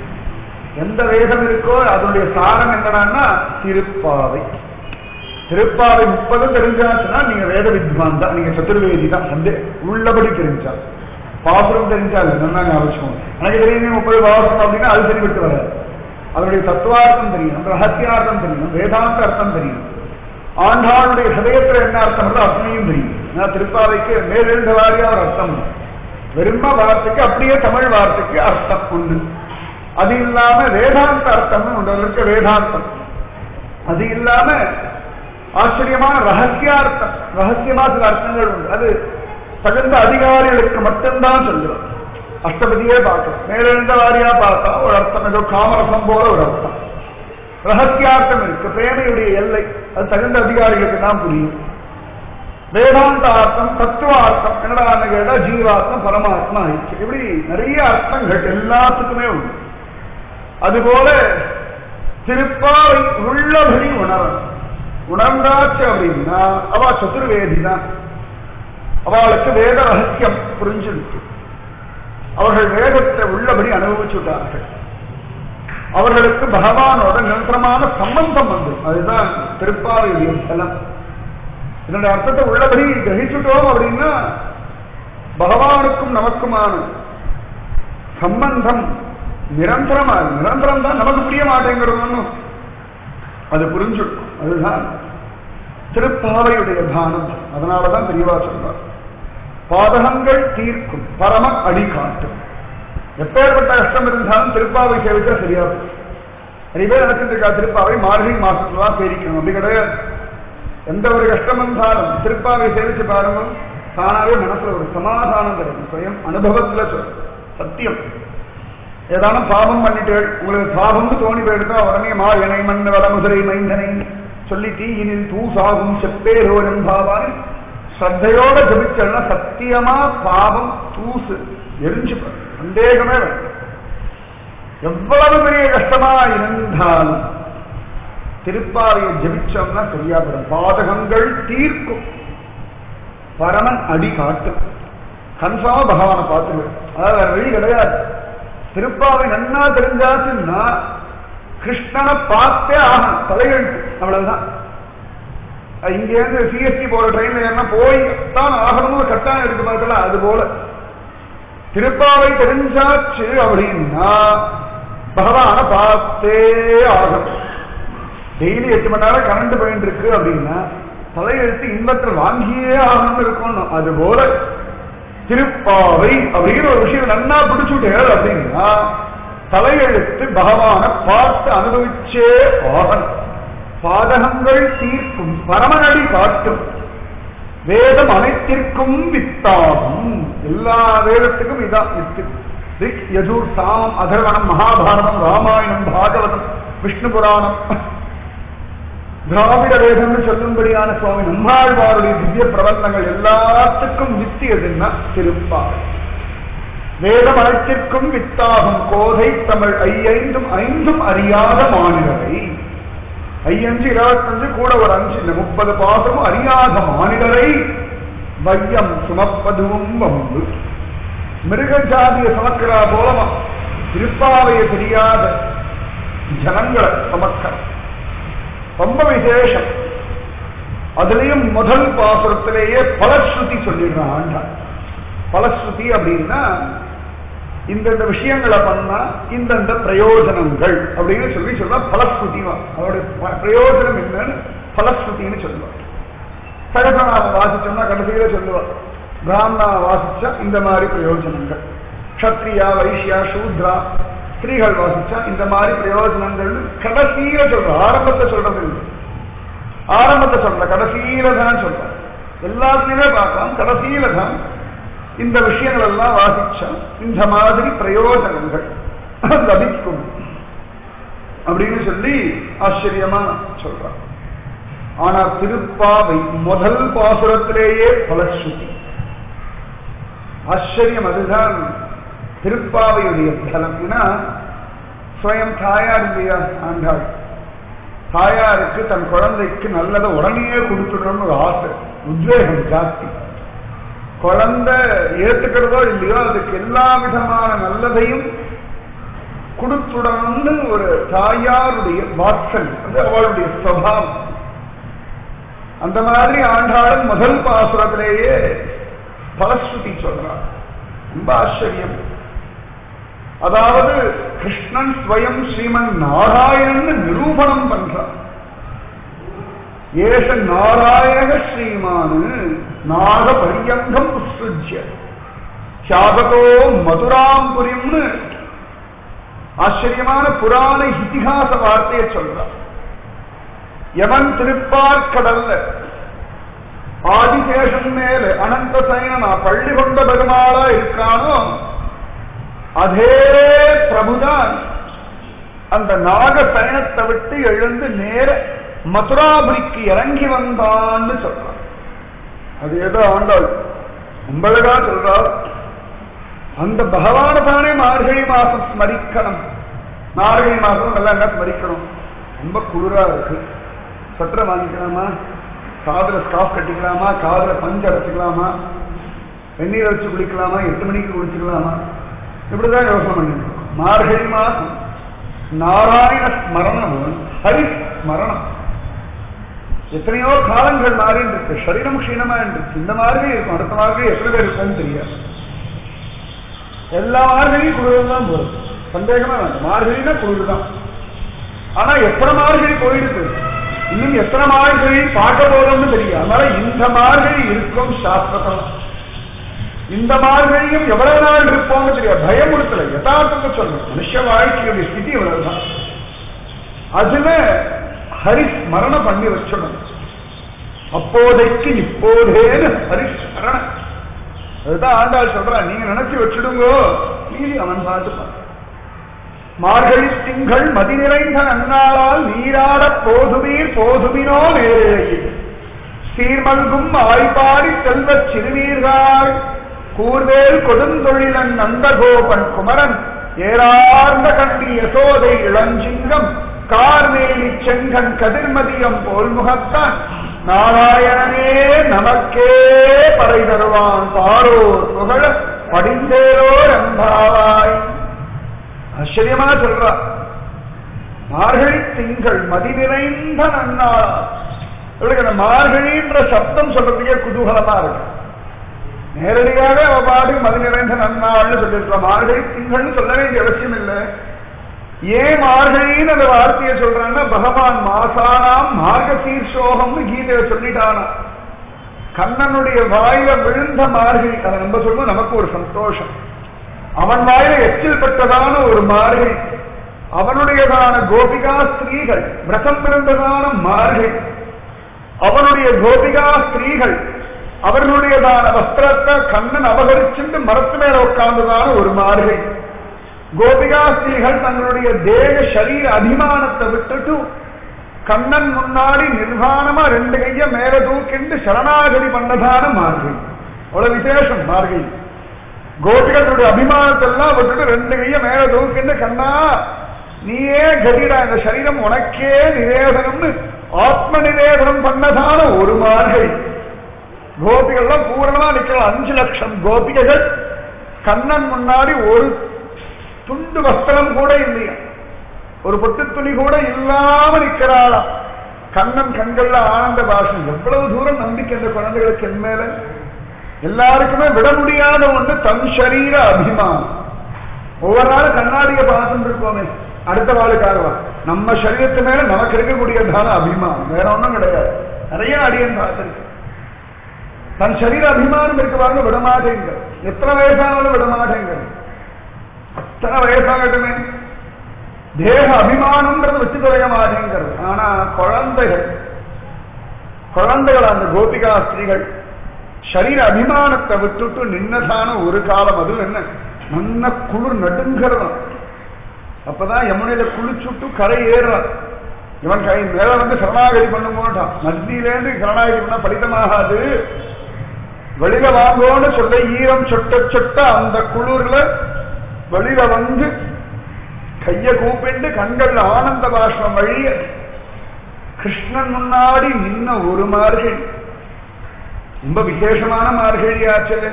எந்த வேதம் இருக்கோ அதனுடைய சாரம் என்னடான்னா திருப்பாவை திருப்பாவை முப்பதும் தெரிஞ்சாச்சுன்னா நீங்க வேத வித்வான் தான் நீங்க சதுர்வேதி தான் சந்தே உள்ளபடி தெரிஞ்சா பாசுரம் தெரிஞ்சால் நல்லா ஞாபகம் எனக்கு தெரியும் முப்பது பாசுரம் அப்படின்னா அது சரிவிட்டு வராது அதனுடைய தத்துவார்த்தம் தெரியும் ரகசியார்த்தம் தெரியும் வேதாந்த அர்த்தம் தெரியும் ஆண்டாளுடைய ஹதயத்துல என்ன அர்த்தம் இருக்கோ அத்தனையும் தெரியும் நான் திருப்பாவைக்கு மேலெழுந்த வாரியா ஒரு அர்த்தம் வெறும வார்த்தைக்கு அப்படியே தமிழ் வார்த்தைக்கு அர்த்தம் உண்டு அது இல்லாம வேதாந்த அர்த்தம்னு உண்டு அதுல இருக்க வேதாந்தம் அது இல்லாம ஆச்சரியமான ரகசியார்த்தம் ரகசியமா சில அர்த்தங்கள் உண்டு அது தகுந்த அதிகாரிகளுக்கு மட்டும்தான் சொல்லுவோம் அஷ்டபதியே பார்க்கலாம் மேலெழுந்த வாரியா பார்த்தா ஒரு அர்த்தம் ஏதோ காமரசம் போல ஒரு அர்த்தம் ரகசியார்த்தம் இருக்கு பிரேமையுடைய எல்லை அது தகுந்த அதிகாரிகளுக்கு தான் புரியும் வேதாந்த அர்த்தம் தத்துவார்த்தம் என்னடா கேட்டா ஜீவார்த்தம் பரமாத்மா ஆயிடுச்சு இப்படி நிறைய அர்த்தங்கள் எல்லாத்துக்குமே உண்டு அதுபோல திருப்பாவை உள்ளபடி உணரணும் உணர்ந்தாச்சு அப்படின்னா அவ சதுர்வேதி தான் அவளுக்கு வேத ரகசியம் புரிஞ்சிருக்கு அவர்கள் வேதத்தை உள்ளபடி அனுபவிச்சுட்டார்கள் அவர்களுக்கு பகவானோட நிரந்தரமான சம்பந்தம் வந்து அதுதான் திருப்பாவையுடைய பலம் இதனுடைய அர்த்தத்தை உள்ளபடி கிரகிச்சுட்டோம் அப்படின்னா பகவானுக்கும் நமக்குமான சம்பந்தம் நிரந்தரமா நிரந்தரம் தான் நமக்கு புரிய மாட்டேங்கிறது ஒன்றும் அது புரிஞ்சுடும் அதுதான் திருப்பாவையுடைய தானம் அதனாலதான் தெரியவா சொல்றார் பாதகங்கள் தீர்க்கும் பரம அடி காட்டும் எப்பேற்பட்ட கஷ்டம் இருந்தாலும் திருப்பாவை சேவிச்சா சரியா போகும் நிறைய பேர் நினைச்சிட்டு இருக்கா திருப்பாவை மார்கழி மாசத்துல தான் சேரிக்கணும் அப்படி கிடையாது எந்த ஒரு கஷ்டம் இருந்தாலும் திருப்பாவை சேவிச்சு பாருங்க தானாவே மனசுல ஒரு சமாதானம் கிடைக்கும் சுயம் அனுபவத்துல சொல் சத்தியம் ஏதானும் பாவம் பண்ணிட்டு உங்களுக்கு பாவம்னு தோணி போயிடுதா உடனே மா இணை மண் வடமுதிரை மைந்தனை சொல்லி தீயினில் தூசாகும் செப்பேரோரம் பாவான் ஸ்ரத்தையோட ஜபிச்சல்னா சத்தியமா பாவம் தூசு எரிஞ்சு போயிடும். சந்தேகமே வேண்டாம் எவ்வளவு பெரிய கஷ்டமா இருந்தாலும் திருப்பாவையை ஜபிச்சோம்னா சரியா போடும் பாதகங்கள் தீர்க்கும் பரமன் அடி காட்டும் கன்ஃபார்மா பகவானை பார்த்துருவேன் அதாவது வேற வழி கிடையாது திருப்பாவை நன்னா தெரிஞ்சாச்சுன்னா கிருஷ்ணனை பார்த்தே ஆகணும் தலையெழுத்து அவ்வளவுதான் அது இங்க இருந்து சிஎஸ்டி போற ட்ரெயின்ல ஏன்னா போய் தான் ஆகணும்னு கட்டாயம் இருக்கு பார்த்தல அது போல திருப்பாவை தெரிஞ்சாச்சு அப்படின்னா பகவானை பார்த்தே ஆகணும் டெய்லி எட்டு மணி நேரம் கரண்ட் போயிட்டு இருக்கு அப்படின்னா தலையெழுத்து இன்பத்தில் வாங்கியே ஆகணும்னு இருக்கணும் அது போல திருப்பாவை அப்படிங்கிற ஒரு விஷயம் நன்னா பிடிச்சுட்டேன் அப்படின்னா தலையெழுத்து பகவானை பார்த்து அனுபவிச்சே ஆகணும் பாதகங்கள் தீர்க்கும் பரமநடி காட்டும் வேதம் அனைத்திற்கும் வித்தாகும் எல்லா வேதத்துக்கும் இதான் வித்து ரிக் யஜூர் சாம் அதர்வணம் மகாபாரதம் ராமாயணம் பாகவதம் விஷ்ணு புராணம் திராவிட வேதம்னு சொல்லும்படியான சுவாமி நம்மாழ்வாருடைய திவ்ய பிரபந்தங்கள் எல்லாத்துக்கும் வித்து எதுன்னா திருப்பாவை வேதம் அனைத்திற்கும் வித்தாகும் கோதை தமிழ் ஐயைந்தும் ஐந்தும் அறியாத மாநிலரை ஐயஞ்சு இருபத்தஞ்சு கூட ஒரு அஞ்சு இந்த முப்பது பாசமும் அறியாத மாநிலரை வையம் சுமப்பதுவும் வம்பு மிருக ஜாதிய சமக்கிறா போலமா திருப்பாவைய தெரியாத ஜனங்களை சமக்கிற ரொம்ப விசேஷம் அதுலயும் முதல் பாசுரத்திலேயே பலஸ்ருதி சொல்லிடுறான் ஆண்டாள் பலஸ்ருதி அப்படின்னா இந்தந்த விஷயங்களை பண்ணா இந்தந்த பிரயோஜனங்கள் அப்படின்னு சொல்லி சொல்றா பலஸ்ருதி அவருடைய ப- பிரயோஜனம் என்னன்னு பலஸ்ருதின்னு சொல்லுவார் சகசநாம வாசிச்சோம்னா கடைசியில சொல்லுவார் பிராமணா வாசிச்சா இந்த மாதிரி பிரயோஜனங்கள் க்ஷத்ரியா வைஷ்யா சூத்ரா ஸ்திரீகள் வாசிச்சா இந்த மாதிரி பிரயோஜனங்கள் கடைசியில சொல்ற ஆரம்பத்தை சொல்றது இல்லை ஆரம்பத்தை சொல்ற கடைசியில தான் சொல்ற எல்லாத்துலயுமே பார்க்கலாம் கடைசியில தான் இந்த விஷயங்கள் எல்லாம் வாசிச்சா இந்த மாதிரி பிரயோஜனங்கள் லபிக்கும் அப்படின்னு சொல்லி ஆச்சரியமா சொல்றான் ஆனா திருப்பாவை முதல் பாசுரத்திலேயே பலஸ்ருதி ஆச்சரியம் அதுதான் திருப்பாவையுடைய பலம் ஏன்னா ஸ்வயம் தாயார் இல்லையா ஆண்டாள் தாயாருக்கு தன் குழந்தைக்கு நல்லதை உடனே கொடுத்துடணும்னு ஒரு ஆசை உத்வேகம் ஜாஸ்தி குழந்தை ஏத்துக்கிறதோ இல்லையோ அதுக்கு எல்லா விதமான நல்லதையும் கொடுத்துடணும்னு ஒரு தாயாருடைய வாட்சல் அது அவளுடைய சுவாவம் அந்த மாதிரி ஆண்டாளும் முதல் பாசுரத்திலேயே பலஸ்ருதி சொல்றார் ரொம்ப ஆச்சரியம் அதாவது கிருஷ்ணன் ஸ்வயம் ஸ்ரீமன் நாராயணன் நிரூபணம் பண்றான் ஏஷ நாராயண ஸ்ரீமானு நாக பரியங்கம் உத்சுஜ்ய சாதகோ மதுராம்புரிம்னு ஆச்சரியமான புராண இதிகாச வார்த்தையை சொல்றான் எவன் திருப்பார்கடல்ல ஆதிசேஷன் மேல அனந்த சயனா பள்ளி கொண்ட பெருமாளா இருக்கானோ அதே பிரபுதான் அந்த நாக சயனத்தை விட்டு எழுந்து நேர மதுராபுரிக்கு இறங்கி வந்தான்னு சொல்றான் அது ஏதோ ஆண்டாள் உங்களடா சொல்றாள் அந்த பகவான தானே மார்கழி மாசம் ஸ்மரிக்கணும் மார்கழி மாசம் நல்லா என்ன ஸ்மரிக்கணும் ரொம்ப குளிரா இருக்கு சட்டரை வாங்கிக்கலாமா காதுல ஸ்காஃப் கட்டிக்கலாமா காதுல பஞ்சு அடைச்சிக்கலாமா வெந்நீரை வச்சு குளிக்கலாமா எட்டு மணிக்கு குளிச்சுக்கலாமா இப்படிதான் யோசனை பண்ணிருக்கோம் மார்கழி மாசம் நாராயண ஸ்மரணம் ஹரி ஸ்மரணம் எத்தனையோ காலங்கள் மாறிட்டு இருக்கு சரீரம் க்ஷீணமா இருக்கு இந்த மாதிரி இருக்கும் அடுத்த மாதிரி எத்தனை பேர் இருக்கும்னு தெரியாது எல்லா மார்கழியும் குளிர் தான் போகுது சந்தேகமா வேண்டாம் மார்கழினா குளிர் தான் ஆனா எத்தனை மார்கழி போயிடுது இன்னும் எத்தனை மார்கழி பார்க்க போறோம்னு தெரியும் அதனால இந்த மார்கழி இருக்கும் சாஸ்திரம் இந்த மார்கழியும் எவ்வளவு நாள் இருப்போம்னு தெரியாது பயமுறுத்தல யதார்த்தத்தை சொல்லணும் மனுஷ வாழ்க்கையுடைய ஸ்திதி இவ்வளவுதான் அதுல ஹரிஸ்மரணம் பண்ணி வச்சிடணும் அப்போதைக்கு இப்போதேன்னு ஹரிஸ்மரணம் அதுதான் ஆண்டாள் சொல்றான் நீங்க நினைச்சு வச்சிடுங்கோ மீறி அவன் பார்த்துப்பான் மார்கழி திங்கள் மதி நிறைந்த நன்னாளால் நீராட போதுமீர் போதுமினோ நேரையில் சீர்மல்கும் ஆய்பாடி செல்வச் சிறுநீர்கள் கூர்வேல் கொடுந்தொழிலன் நந்தகோபன் குமரன் ஏறார்ந்த கண்டி யசோதை இளஞ்சிங்கம் கார்மேலி செங்கன் கதிர்மதியம் போல் முகத்தான் நாராயணனே நமக்கே படை தருவான் பாரோர் புகழ படிந்தேரோ ரம்பாவாய் ஆச்சரியமா சொல்றா மார்கழி திங்கள் மதி நிறைந்த நன்னாள் இவளுக்கு அந்த மார்கழின்ற சப்தம் சொல்றதுக்கே குதூகலமா இருக்கு நேரடியாக அவ பாடி மதி நிறைந்த நன்னாள்னு சொல்லியிருக்கலாம் மார்கழி திங்கள்னு சொல்ல வேண்டிய அவசியம் இல்லை ஏன் மார்கழின்னு அந்த வார்த்தையை சொல்றாங்கன்னா பகவான் மாசானாம் மார்கசீர்ஷோகம்னு கீதையை சொல்லிட்டானா கண்ணனுடைய வாயில விழுந்த மார்கழி அதை நம்ம சொல்லுவோம் நமக்கு ஒரு சந்தோஷம் அவன் வாயில எச்சில் பெற்றதான ஒரு மார்கழி அவனுடையதான கோபிகா ஸ்திரீகள் விரதம் பிறந்ததான மார்கழி அவனுடைய கோபிகா ஸ்திரீகள் அவர்களுடையதான வஸ்திரத்தை கண்ணன் அபகரிச்சுட்டு மரத்து மேல உட்கார்ந்ததான ஒரு மார்கழி கோபிகா ஸ்திரீகள் தங்களுடைய தேக சரீர அபிமானத்தை விட்டுட்டு கண்ணன் முன்னாடி நிர்வாணமா ரெண்டு கைய மேல தூக்கிண்டு சரணாகதி பண்ணதான மார்கழி அவ்வளவு விசேஷம் மார்கழி கோபிகள் தன்னுடைய அபிமானத்தெல்லாம் விட்டுட்டு ரெண்டு கைய மேல தூக்கிட்டு கண்ணா நீயே கதிடா இந்த சரீரம் உனக்கே நிவேதனம்னு ஆத்ம நிவேதனம் பண்ணதான ஒரு மார்கழி கோபிகள்லாம் பூரணமா நிக்கலாம் அஞ்சு லட்சம் கோபிகைகள் கண்ணன் முன்னாடி ஒரு துண்டு வஸ்திரம் கூட இல்லையா ஒரு பொட்டு துணி கூட இல்லாம நிக்கிறாளாம் கண்ணன் கண்கள்ல ஆனந்த பாஷம் எவ்வளவு தூரம் நம்பிக்கை அந்த குழந்தைகளுக்கு என் மேல எல்லாருக்குமே விட முடியாத ஒன்று தன் சரீர அபிமானம் ஒவ்வொரு நாளும் கண்ணாடியை பார்த்துட்டு இருக்கோமே அடுத்த வாழ்க்காரவா நம்ம சரீரத்து மேல நமக்கு இருக்கக்கூடியதான அபிமானம் வேற ஒண்ணும் கிடையாது நிறைய அடியன் பார்த்திருக்கு தன் சரீர அபிமானம் இருக்கு பாருங்க விடமாட்டேங்க எத்தனை வயசானாலும் விடமாட்டேங்க அத்தனை வயசாகட்டுமே தேக அபிமானம்ன்றது வச்சு தொலைய மாட்டேங்கிறது ஆனா குழந்தைகள் குழந்தைகள் அந்த கோபிகா ஸ்திரீகள் சரீர அபிமானத்தை விட்டுட்டு நின்னதான ஒரு காலம் அது என்ன நல்ல குளிர் நடுங்கிறதாம் அப்பதான் யமுனையில குளிச்சுட்டு கரை ஏறுறான் இவன் கை மேல வந்து சரணாகதி பண்ண மாட்டான் மத்தியிலேருந்து சரணாகதி பண்ணா படித்தமாகாது வெளியில வாங்கோன்னு சொல்ல ஈரம் சொட்ட சொட்ட அந்த குளிர்ல வெளியில வந்து கைய கூப்பிண்டு கண்கள்ல ஆனந்த பாஷ்பம் வழிய கிருஷ்ணன் முன்னாடி நின்ன ஒரு மார்கழி ரொம்ப விசேஷமான மார்கழி ஆச்சல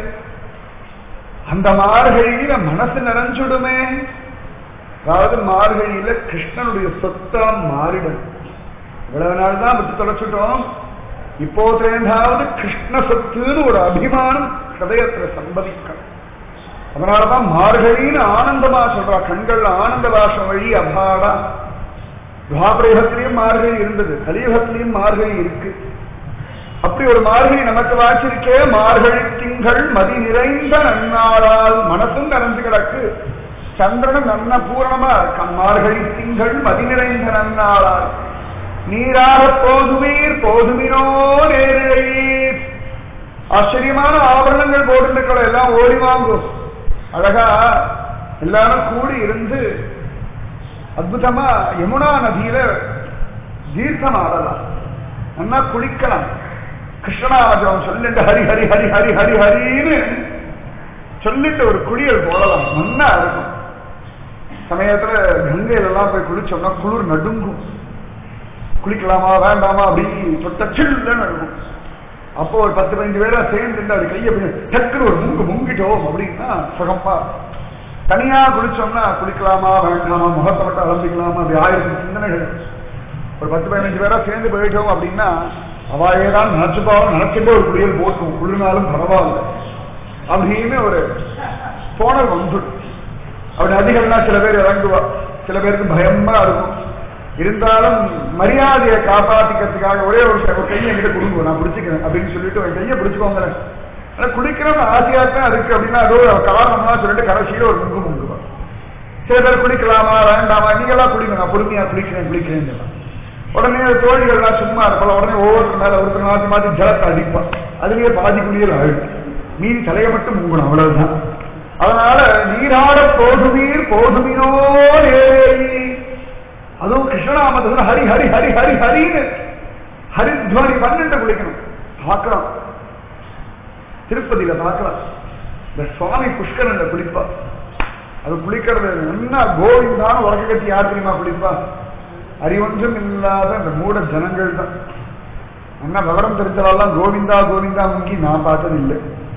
அந்த மார்கழியில மனசு நிறைஞ்சுடுமே அதாவது மார்கழியில கிருஷ்ணனுடைய சொத்தா மாறிடும் இவ்வளவு நாள் தான் விட்டு தொலைச்சிட்டோம் இப்போதுலேருந்தாவது கிருஷ்ண சொத்துன்னு ஒரு அபிமானம் ஹதயத்துல சம்பவிக்கணும் அதனாலதான் மார்கழின்னு ஆனந்தமா சொல்றா கண்கள்ல ஆனந்த பாஷம் வழி அபாடா துவாபரயுகத்திலையும் மார்கழி இருந்தது கலியுகத்திலையும் மார்கழி இருக்கு அப்படி ஒரு மார்கழி நமக்கு வாச்சிருக்கே மார்கழி திங்கள் மதி நிறைந்த நன்னாளால் மனசும் நிறைஞ்சு கிடக்கு சந்திரனும் நன்ன பூரணமா இருக்கான் மார்கழி திங்கள் மதி நிறைந்த நன்னாளால் நீராக போதுவீர் போதுமினோ நேரிழையீர் ஆச்சரியமான ஆபரணங்கள் போட்டுருக்கள எல்லாம் ஓடி வாங்கும் அழகா எல்லாரும் கூடி இருந்து அற்புதமா யமுனா நதியில தீர்த்தம் ஆடலாம் நல்லா குளிக்கலாம் கிருஷ்ணநாமஜம் சொல்லிட்டு ஹரி ஹரி ஹரி ஹரி ஹரி ஹரின்னு சொல்லிட்டு ஒரு குளியல் போடலாம் நல்லா இருக்கும் சமயத்துல கங்கையில எல்லாம் போய் குளிச்சோம்னா குளிர் நடுங்கும் குளிக்கலாமா வேண்டாமா அப்படின்னு சொட்ட சில்லுன்னு இருக்கும் அப்போ ஒரு பத்து பதினஞ்சு பேரா சேர்ந்து அது கையை டக்குன்னு ஒரு முங்கு முங்கிட்டோம் அப்படின்னா சுகமா தனியா குளிச்சோம்னா குளிக்கலாமா வேண்டாமா முகத்தை மட்டும் அலம்பிக்கலாமா அப்படி ஆயிரத்தி சிந்தனைகள் ஒரு பத்து பதினஞ்சு பேரா சேர்ந்து போயிட்டோம் அப்படின்னா அவாயே தான் நினைச்சுப்பாவும் நினைச்சுட்டே ஒரு குளியல் போட்டும் குளிர்னாலும் பரவாயில்ல அப்படின்னு ஒரு தோணல் வந்து அப்படி அதிகம்னா சில பேர் இறங்குவா சில பேருக்கு பயமா இருக்கும் இருந்தாலும் மரியாதையை காப்பாத்திக்கிறதுக்காக ஒரே ஒரு ஒரு கையை என்கிட்ட கொடுங்க நான் பிடிச்சிக்கிறேன் அப்படின்னு சொல்லிட்டு ஒரு கையை பிடிச்சுக்கோங்களேன் ஆனா குளிக்கிறவங்க ஆசையா தான் இருக்கு அப்படின்னா அதோ காரணம்லாம் சொல்லிட்டு கடைசியில ஒரு முங்கு முங்குவான் சில பேர் குளிக்கலாமா வேண்டாமா நீங்களாம் குளிங்க நான் பொறுமையா குளிக்கிறேன் குளிக்கிறேன் உடனே தோழிகள்லாம் சும்மா இருப்பாள் உடனே ஒவ்வொருத்தர் மேல ஒருத்தர் மாத்தி மாத்தி ஜலத்தை அடிப்பான் அதுலயே பாதி குளியல் ஆயிடும் மீறி தலையை மட்டும் முங்கணும் அவ்வளவுதான் அதனால நீராட போதுமீர் போதுமினோ நேரி அதுவும் கிருஷ்ணநாமத்துல ஹரி ஹரி ஹரி ஹரி ஹரின்னு ஹரித்வானி பன்னெண்டு குளிக்கணும் பார்க்கலாம் திருப்பதியில பார்க்கலாம் இந்த சுவாமி புஷ்கரன்ல குளிப்பா அது குளிக்கிறது என்ன கோவிந்தான உலக கட்டி யார் தெரியுமா குளிப்பா அறிவொன்றும் இல்லாத அந்த மூட ஜனங்கள் தான் என்ன விவரம் தெரிஞ்சவாள்லாம் கோவிந்தா கோவிந்தா முங்கி நான் பார்த்தது இல்லை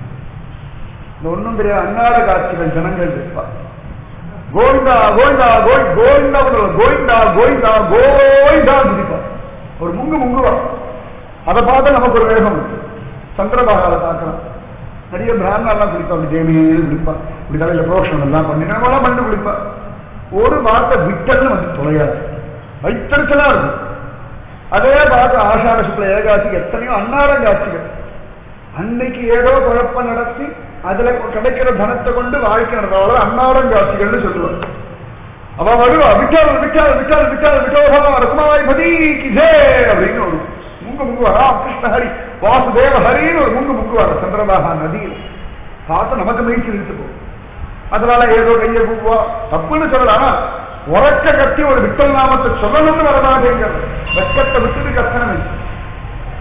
இந்த ஒன்றும் தெரியாது அன்னாட காட்சிகள் ஜனங்கள் இருப்பா கோவிந்தா கோவிந்தா கோய் கோவிந்தா கோவிந்தா கோவிந்தா கோவிந்தா குதிப்பா ஒரு முங்கு முங்குவா அதை பார்த்தா நமக்கு ஒரு வேகம் இருக்கு சந்திரபாகால பார்க்கலாம் நிறைய பிராமணெல்லாம் குளிப்பா அப்படி ஜெயமியே குளிப்பா இப்படி தலையில புரோஷனம் எல்லாம் பண்ணி நம்மளாம் பண்ணி குளிப்பா ஒரு வார்த்தை விட்டல்னு வந்து தொலையாது வைத்தறிச்சலா இருக்கும் அதே பார்த்து ஆஷாட சுக்ல ஏகாட்சிக்கு எத்தனையோ அன்னாரம் காட்சிகள் அன்னைக்கு ஏதோ குழப்பம் நடத்தி அதுல கிடைக்கிற தனத்தை கொண்டு வாழ்க்கை நடந்தவள அன்னாரம் காட்சிகள்னு சொல்லுவாங்க அவ வருவா விட்டால் விட்டால் விட்டால் விட்டால் விட்டோகமா ரகுமாய் பதீக்கு ஜே அப்படின்னு ஒரு முங்கு முங்குவா ராம் கிருஷ்ண ஹரி வாசுதேவ ஹரின்னு ஒரு முங்கு முங்குவார் சந்திரபாகா நதியில் பார்த்து நமக்கு மீழ்ச்சி இழுத்து போகும் அதனால ஏதோ கையை கூப்புவா தப்புன்னு சொல்லலாம் உறக்க கத்தி ஒரு விட்டல் நாமத்தை சொல்லணும்னு வரமாட்டேங்கிறது வெக்கத்தை விட்டுட்டு கத்தனமே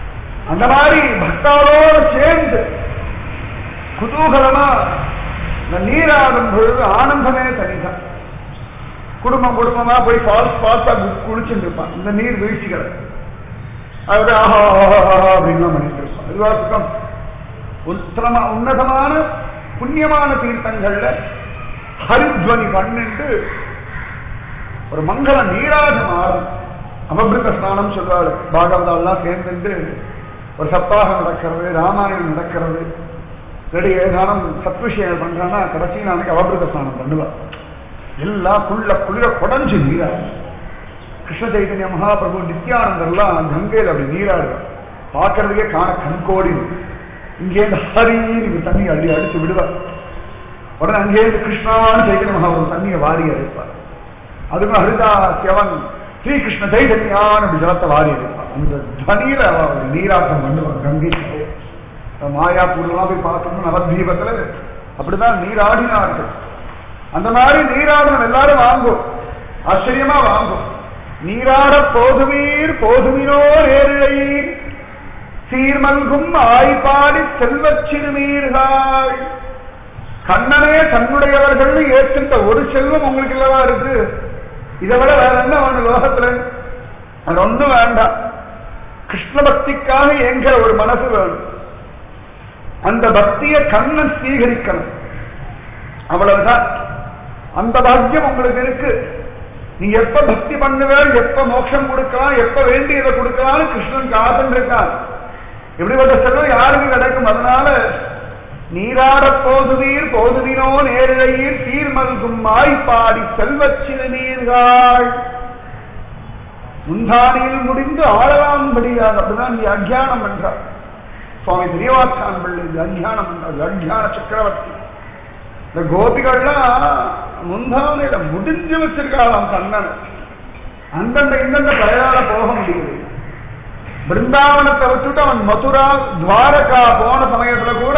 அந்த மாதிரி பக்தாவோடு சேர்ந்து குதூகலமா இந்த நீராடும் பொழுது ஆனந்தமே தனிதான் குடும்பம் குடும்பமா போய் ஃபால்ஸ் ஃபால்ஸா குளிச்சுட்டு இருப்பான் இந்த நீர் வீழ்ச்சிகளை அது ஆஹா ஆஹா, ஆஹா அப்படின்னு பண்ணிட்டு இருப்பான் இதுவா சுகம் உத்தம உன்னதமான புண்ணியமான தீர்த்தங்கள்ல ஹரித்வனி பண்ணிட்டு ஒரு மங்கள நீராஜம் ஆடும் அபபிருத ஸ்நானம் சொல்றாரு பாகவதாலாம் சேர்ந்துட்டு ஒரு சப்தாகம் நடக்கிறது ராமாயணம் நடக்கிறது ரெடி ஏதானம் சத்விஷயம் பண்றான்னா கடைசி நாளைக்கு அவபிருத ஸ்நானம் பண்ணுவார் எல்லாம் குள்ள குளிர குடஞ்சு நீராடும் கிருஷ்ண சைதன்ய மகாபிரபு நித்யானந்தர்லாம் கங்கையில் அப்படி நீராடுவார் பார்க்கறதுக்கே காண கண்கோடி இங்கேருந்து ஹரின்னு தண்ணி அள்ளி அடிச்சு விடுவார் உடனே அங்கேருந்து கிருஷ்ணான்னு சைதன்ய மகாபிரபு தண்ணியை வாரி அடிப்பார் அதுக்கும் ஹரிதாசியவன் ஸ்ரீகிருஷ்ண சைதன்யான் அப்படி ஜலத்தை வாரி அடிப்பார் அந்த தனியில அவ ஒரு நீராட்டம் பண்ணுவார் கங்கை மாயாப்பூர்லாம் போய் பார்த்தோம்னா நவதீபத்துல அப்படிதான் நீராடினார்கள் அந்த மாதிரி நீராடணும் எல்லாரும் வாங்கும் ஆச்சரியமா வாங்கும் நீராட போதுவீர் போதுமினோ நேரிழையீர் சீர்மல்கும் ஆய்பாடி செல்வச் சிறுமீர்கள் கண்ணனே தன்னுடையவர்கள் ஏற்கின்ற ஒரு செல்வம் உங்களுக்கு இல்லவா இருக்கு இதை விட வேற என்ன வேணும் லோகத்துல அது ஒண்ணும் வேண்டாம் கிருஷ்ண பக்திக்காக எங்கிற ஒரு மனசு வேணும் அந்த பக்தியை கண்ணன் ஸ்வீகரிக்கணும் அவ்வளவுதான் அந்த பாக்கியம் உங்களுக்கு இருக்கு நீ எப்ப பக்தி பண்ணுவேன் எப்ப மோட்சம் கொடுக்கலாம் எப்ப வேண்டியதை கொடுக்கலாம்னு கிருஷ்ணன் காத்துட்டு இருக்கான் இப்படிப்பட்ட செல்வம் யாருக்கு கிடைக்கும் அதனால நீராட போதுவீர் போதுவினோ நேரிழையீர் சீர்மல்கும் மாய்ப்பாடி செல்வச் சிறுநீர்கள் முந்தானியில் முடிந்து ஆளலாம்படியாக அப்படிதான் நீ அஜ்ஞானம் என்றார் சுவாமி திரியவாச்சான் பிள்ளை இது அஜ்ஞானம் என்றார் அஜ்ஞான சக்கரவர்த்தி இந்த கோபிகள்லாம் முந்தானையில முடிஞ்சு வச்சிருக்காளாம் கண்ணன் அந்தந்த இந்தந்த பழையால போக முடியுது பிருந்தாவனத்தை வச்சுட்டு அவன் மதுரா துவாரகா போன சமயத்துல கூட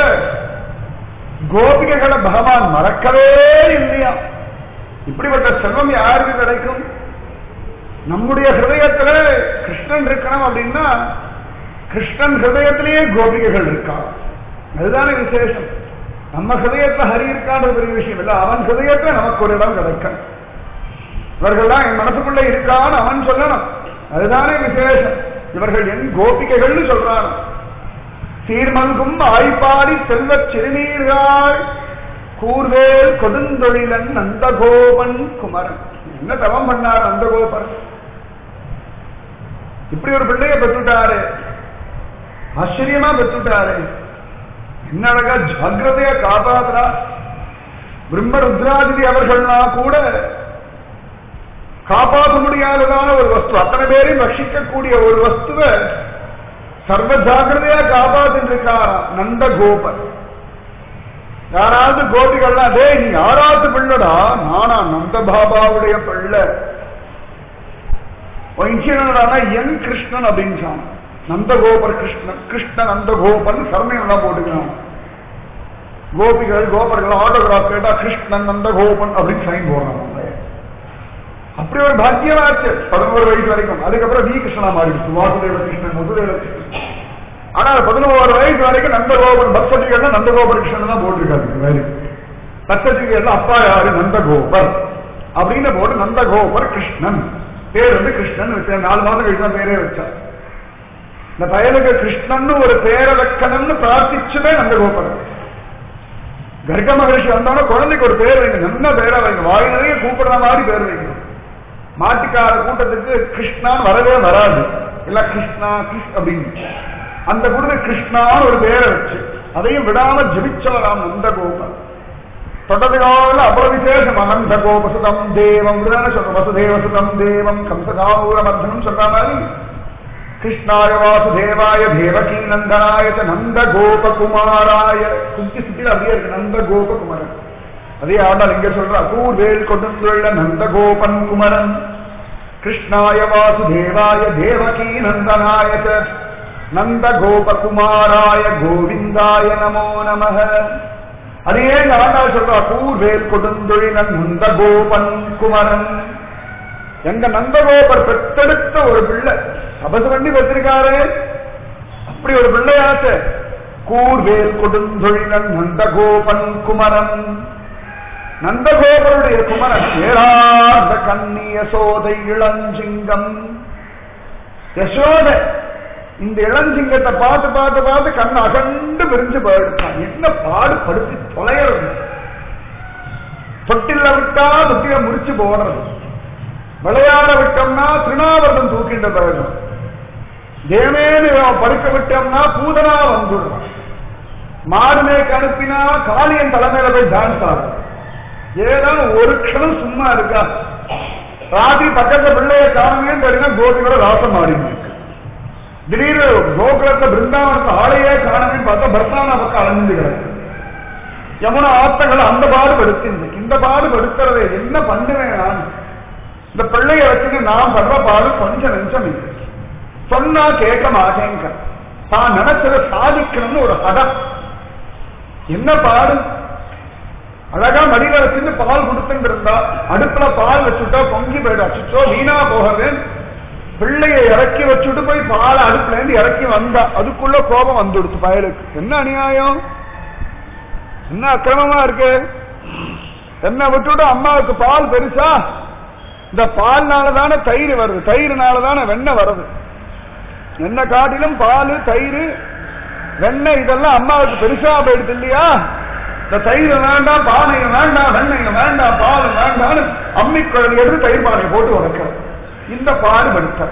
கோபிகைகளை பகவான் மறக்கவே இல்லையா இப்படிப்பட்ட செல்வம் யாருக்கு கிடைக்கும் நம்முடைய ஹிருதயத்துல கிருஷ்ணன் இருக்கணும் அப்படின்னா கிருஷ்ணன் ஹிருதயத்திலேயே கோபிகைகள் இருக்கா அதுதானே விசேஷம் நம்ம ஹிருதயத்துல ஹரி இருக்கான்ற பெரிய விஷயம் இல்ல அவன் ஹிருதயத்துல நமக்கு ஒரு இடம் கிடைக்கும் இவர்கள்லாம் என் மனசுக்குள்ள இருக்கான்னு அவன் சொல்லணும் அதுதானே விசேஷம் இவர்கள் என் கோபிகைகள்னு சொல்றான் சீர்மல்கும் ஆய்ப்பாடி செல்வச் சிறுநீர்கள் கூர்வேல் கொடுந்தொழிலன் நந்தகோபன் குமரன் என்ன தவம் பண்ணார் நந்தகோபன் இப்படி ஒரு பிள்ளைய பெற்றுட்டாரு ஆச்சரியமா பெற்றுட்டாரு என்ன அழகா ஜாகிரதையா காப்பாத்துறா பிரம்ம ருத்ராதிதி அவர்கள்லாம் கூட காப்பாற்ற முடியாததான ஒரு வஸ்து அத்தனை பேரையும் ரட்சிக்கக்கூடிய ஒரு வஸ்துவை சர்வ ஜாகிரதையா காப்பாத்திட்டு இருக்காரா நந்த கோபன் யாராவது கோபிகள்லாம் டேய் நீ யாராவது பிள்ளடா நானா நந்த பாபாவுடைய பிள்ளை என்னடா என் கிருஷ்ணன் அப்படின்னு சொன்னான் நந்தகோபர் கிருஷ்ணன் கிருஷ்ண நந்தகோபன் சரணையெல்லாம் போட்டுக்கிறான் கோபிகள் கோபர்கள் ஆட்டோகிராஃப் கேட்டா கிருஷ்ணன் நந்தகோபன் அப்படின்னு சைன் போடுறான் அப்படி ஒரு பாக்கியமாச்சு பதினோரு வயசு வரைக்கும் அதுக்கப்புறம் வி கிருஷ்ணனா மாறிடுச்சு வாசுதேவ கிருஷ்ணன் மதுதேவ கிருஷ்ணன் ஆனா பதினோரு வயசு வரைக்கும் நந்தகோபன் பர்த் சர்டிபிகேட் நந்தகோபர் கிருஷ்ணன் தான் போட்டிருக்காரு வேறு பர்த் சர்டிபிகேட்ல அப்பா யாரு நந்தகோபர் அப்படின்னு போட்டு நந்தகோபர் கிருஷ்ணன் பேர் வந்து கிருஷ்ணன் வச்சார் நாலு மாதம் கழிச்சு தான் பேரே வச்சார் இந்த பயலுக்கு கிருஷ்ணன் ஒரு பேரை வைக்கணும்னு பிரார்த்திச்சுமே நந்தகோபர் கர்க மகர்ஷி வந்தோன்னா குழந்தைக்கு ஒரு பேர் வைங்க நல்ல பேரா வைங்க வாய் நிறைய கூப்பிடுற மாதிரி பேர் வைக்கணும் மாட்டுக்கார கூட்டத்துக்கு கிருஷ்ணான்னு வரவே வராது இல்ல கிருஷ்ணா கிருஷ் அப்படின்னு அந்த குடும்ப கிருஷ்ணான்னு ஒரு பேரை வச்சு அதையும் விடாம ஜபிச்சவராம் நந்தகோபன் தொடர்கால அவ்வளவு விசேஷம் அனந்த கோபசுதம் தேவம் சொல்ற வசுதேவசுதம் தேவம் கம்சகாமூர மர்தனம் சொல்ற மாதிரி கிருஷ்ணாய வாசுதேவாய தேவகி நந்தனாய நந்த கோபகுமாராய குந்தி சுத்தில அப்படியே இருக்கு நந்த கோபகுமரன் அதே ஆண்டால் இங்க சொல்ற கூர்வேல் கொடுந்துள்ள நந்த கோபன் குமரன் கிருஷ்ணாய வாசுதேவாய தேவகி நந்தனாய நந்த கோபகுமாராய கோவிந்தாய நமோ நமக அதே ஆண்டாள் சொல்றா கூர்வேல் கொடுந்தொழிலன் நந்த கோபன் குமரன் எங்க நந்தகோபர் பெற்றெடுத்த ஒரு பிள்ளை தபசு பண்ணி வச்சிருக்காரு அப்படி ஒரு பிள்ளையாச்ச கூர்வேல் கொடுந்தொழிலன் நந்தகோபன் குமரன் நந்தகோபருடைய குமரன் ஏறாத கண்ணி யசோதை இளஞ்சிங்கம் யசோத இந்த இளஞ்சிங்கத்தை பார்த்து பார்த்து பார்த்து கண் அகண்டு விரிஞ்சு போயிடுச்சான் என்ன பாடு படுத்தி தொலைகிறது தொட்டில விட்டா தொட்டில முறிச்சு போடுறது விளையாட விட்டோம்னா திருநாவர்தம் தூக்கின்ற பிறகு தேவேனு படுக்க விட்டோம்னா பூதனா வந்துடுறான் மாடு மேய்க்க அனுப்பினா காளியன் தலைமையில போய் டான்ஸ் ஆடுறான் ஏதாவது ஒரு க்ஷணம் சும்மா இருக்கா ராத்திரி பக்கத்துல பிள்ளைய காணுமே தெரியுமா கோபியோட ராசம் ஆடிட்டு இருக்கு திடீர்னு கோகுலத்துல பிருந்தாவனத்துல ஆளையே காணுமே பார்த்தா பர்தானா பக்கம் அலைஞ்சு கிடக்கு யமுனா ஆத்தங்கள் அந்த பாடு படுத்திருந்து இந்த பாடு படுத்துறதே என்ன பண்ணுவேன் நான் இந்த பிள்ளைய வச்சுட்டு நான் படுற பாடு கொஞ்சம் நெஞ்சம் இல்லை சொன்னா கேட்க மாட்டேங்க தான் நினைச்சதை சாதிக்கணும்னு ஒரு ஹடம் என்ன பாடு அழகா மடியில வச்சிருந்து பால் கொடுத்துட்டு இருந்தா அடுப்புல பால் வச்சுட்டா பொங்கி போயிடும் அச்சுச்சோ வீணா போகிறது பிள்ளைய இறக்கி வச்சுட்டு போய் பால் அடுப்புல இருந்து இறக்கி வந்தா அதுக்குள்ள கோபம் வந்துடுச்சு பயலுக்கு என்ன அநியாயம் என்ன அக்கிரமமா இருக்கு என்ன விட்டுட்டு அம்மாவுக்கு பால் பெருசா இந்த பால்னால தானே தயிர் வருது தயிர்னால தானே வெண்ணெய் வருது என்ன காட்டிலும் பால் தயிர் வெண்ணெய் இதெல்லாம் அம்மாவுக்கு பெருசா போயிடுது இல்லையா இந்த தயிர் வேண்டாம் பானையை வேண்டாம் வெண்ணெய் வேண்டாம் பால் வேண்டாம்னு அம்மி குழந்தை எடுத்து தயிர் பானையை போட்டு உடைக்கிறோம் இந்த பாடு படுத்த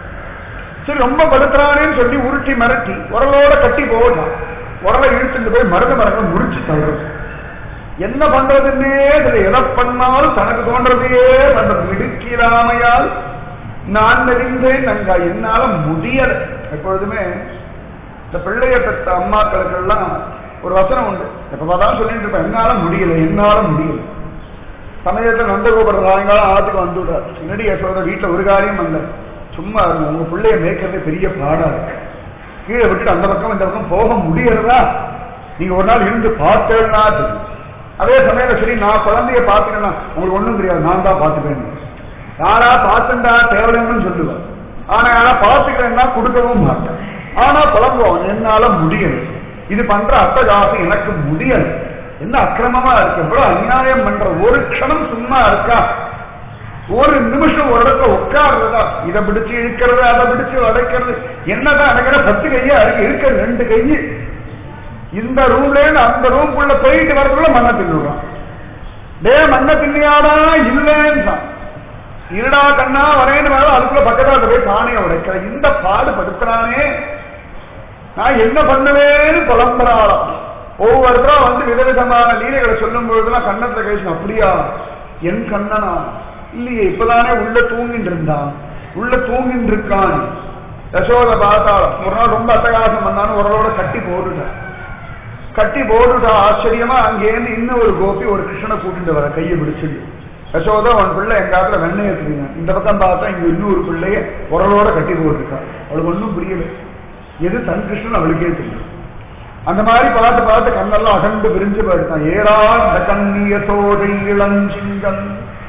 சரி ரொம்ப படுத்துறானேன்னு சொல்லி உருட்டி மிரட்டி உரலோட கட்டி போடலாம் உரலை இழுத்துட்டு போய் மருந்து மரங்கள் முடிச்சு தள்ளுறது என்ன பண்றதுன்னே இதுல எதை பண்ணாலும் தனக்கு தோன்றதையே பண்றது மிடுக்கிறாமையால் நான் நெறிந்தேன் நங்கா என்னால முடியல எப்பொழுதுமே இந்த பிள்ளைய பெற்ற அம்மாக்களுக்கு எல்லாம் ஒரு வசனம் உண்டு எப்பதான் சொல்லிட்டு இருப்பேன் என்னால முடியல என்னால முடியல சமயத்தில் நந்தகோபுர சாயங்காலம் ஆத்துக்கு வந்து விடுறார் சின்னடி யசோத வீட்டுல ஒரு காரியம் அல்ல சும்மா இருக்கும் உங்க பிள்ளைய மேய்க்கிறதே பெரிய பாடா இருக்கு கீழே விட்டுட்டு அந்த பக்கம் இந்த பக்கம் போக முடியறதா நீங்க ஒரு நாள் இருந்து பார்த்தேன்னா தெரியும் அதே சமயத்துல சரி நான் குழந்தைய பார்த்துக்கணும் உங்களுக்கு ஒண்ணும் தெரியாது நான் தான் பார்த்துப்பேன் யாரா பார்த்துண்டா தேவைன்னு சொல்லுவேன் ஆனா யாரா பார்த்துக்கிறேன்னா கொடுக்கவும் மாட்டேன் ஆனா புலம்புவோம் என்னால முடியல இது பண்ற அட்டகாசம் எனக்கு முடியல என்ன அக்கிரமமா இருக்கு எவ்வளவு அநியாயம் பண்ற ஒரு க்ஷணம் சும்மா இருக்கா ஒரு நிமிஷம் ஒரு இடத்துல உட்கார்றதா இதை பிடிச்சு இழுக்கிறது அதை பிடிச்சு உடைக்கிறது என்னதான் எனக்கு பத்து கையா இருக்கு இருக்க ரெண்டு கை இந்த ரூம்ல இருந்து அந்த ரூம்குள்ள போயிட்டு வரதுக்குள்ள மண்ணை தின்னுடுறான் டே மண்ணை தின்னியாடா இல்லைன்னு இருடா கண்ணா வரேன்னு வேலை அதுக்குள்ள பக்கத்துல போய் பானையை உடைக்கிற இந்த பாடு படுத்துறானே நான் என்ன பண்ணுவேன்னு புலம்புறாளாம் ஒவ்வொருத்தரா வந்து விதவிதமான லீலைகளை சொல்லும் பொழுதுலாம் கண்ணத்துல கழிச்சு அப்படியா என் கண்ணனா இல்லையே இப்பதானே உள்ள தூங்கிட்டு இருந்தான் உள்ள தூங்கிட்டு இருக்கான் யசோத பார்த்தாலும் ஒரு நாள் ரொம்ப அட்டகாசம் பண்ணான்னு உரலோட கட்டி போட்டுட்டான் கட்டி போட்டுட்டா ஆச்சரியமா அங்கேருந்து இன்னும் ஒரு கோபி ஒரு கிருஷ்ணனை கூட்டிட்டு வர கையை பிடிச்சிட்டு யசோதா உன் பிள்ளை எங்க காலத்துல வெண்ணெய் எடுத்துக்கீங்க இந்த பக்கம் பார்த்தா இங்க இன்னொரு பிள்ளைய உரலோட கட்டி போட்டுருக்கான் அவளுக்கு ஒன்றும் புரியல எது தன் கிருஷ்ணன் அவளுக்கே தெரியும் அந்த மாதிரி பார்த்து பார்த்து கண்ணெல்லாம் அகண்டு விரிஞ்சு போயிட்டான் ஏறா இந்த கண்ணிய சோதை இளஞ்சிங்கம்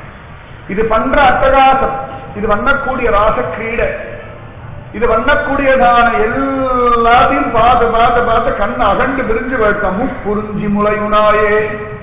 இது பண்ற அட்டகாசம் இது பண்ணக்கூடிய ராச கிரீடை இது பண்ணக்கூடியதான எல்லாத்தையும் பார்த்து பார்த்து பார்த்து கண் அகண்டு விரிஞ்சு போயிட்டான் முப்புரிஞ்சி முளையுனாயே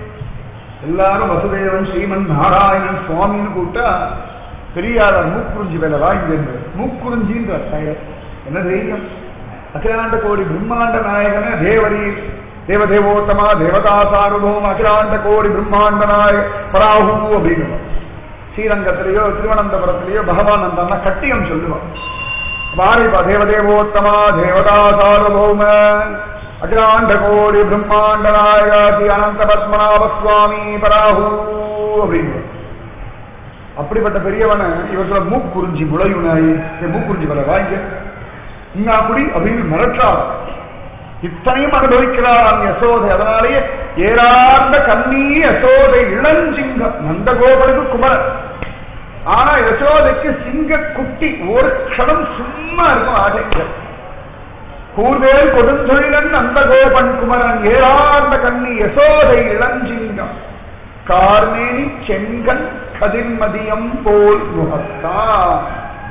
எல்லாரும் வசுதேவன் ஸ்ரீமன் நாராயணன் சுவாமின்னு கூப்பிட்டா பெரியாளர் மூக்குறிஞ்சி வேலை வாங்கி மூக்குறிஞ்சின்ற பெயர் என்ன தைரியம் அகிலாண்ட கோடி பிரம்மாண்ட நாயகன தேவரி தேவதேவோத்தமா தேவதா சார்வபௌம அகிலாண்ட கோடி பிரம்மாண்ட நாயக பராஹூ அப்படின்னு ஸ்ரீரங்கத்திலேயோ திருவனந்தபுரத்திலேயோ பகவான் அந்த கட்டியம் சொல்லுவான் வாரிபா தேவதேவோத்தமா தேவதா சார்வபௌம அகிலாண்ட கோடி பிரம்மாண்ட நாயகா ஸ்ரீ அனந்த பத்மநாப சுவாமி பராஹூ அப்படின்னு அப்படிப்பட்ட பெரியவனை இவர் சொல்ல மூக்குறிஞ்சி முளையுனாயி மூக்குறிஞ்சி வர வாங்க இங்க அப்படி அப்படின்னு மிரட்டார் இத்தனையும் அனுபவிக்கிறார் யசோதை அதனாலேயே ஏறார்ந்த கண்ணீ யசோதை இளஞ்சிங்கம் நந்தகோபனுக்கு குமரன் ஆனா யசோதைக்கு சிங்க குட்டி ஒரு க்ஷணம் சும்மா இருக்கும் ஆசைகள் கூர்வேல் கொடுந்தொழிலன் நந்தகோபன் குமரன் ஏறார்ந்த கண்ணி யசோதை இளஞ்சிங்கம் கார்மேனி செங்கன் கதிர்மதியம் போல் முகத்தான்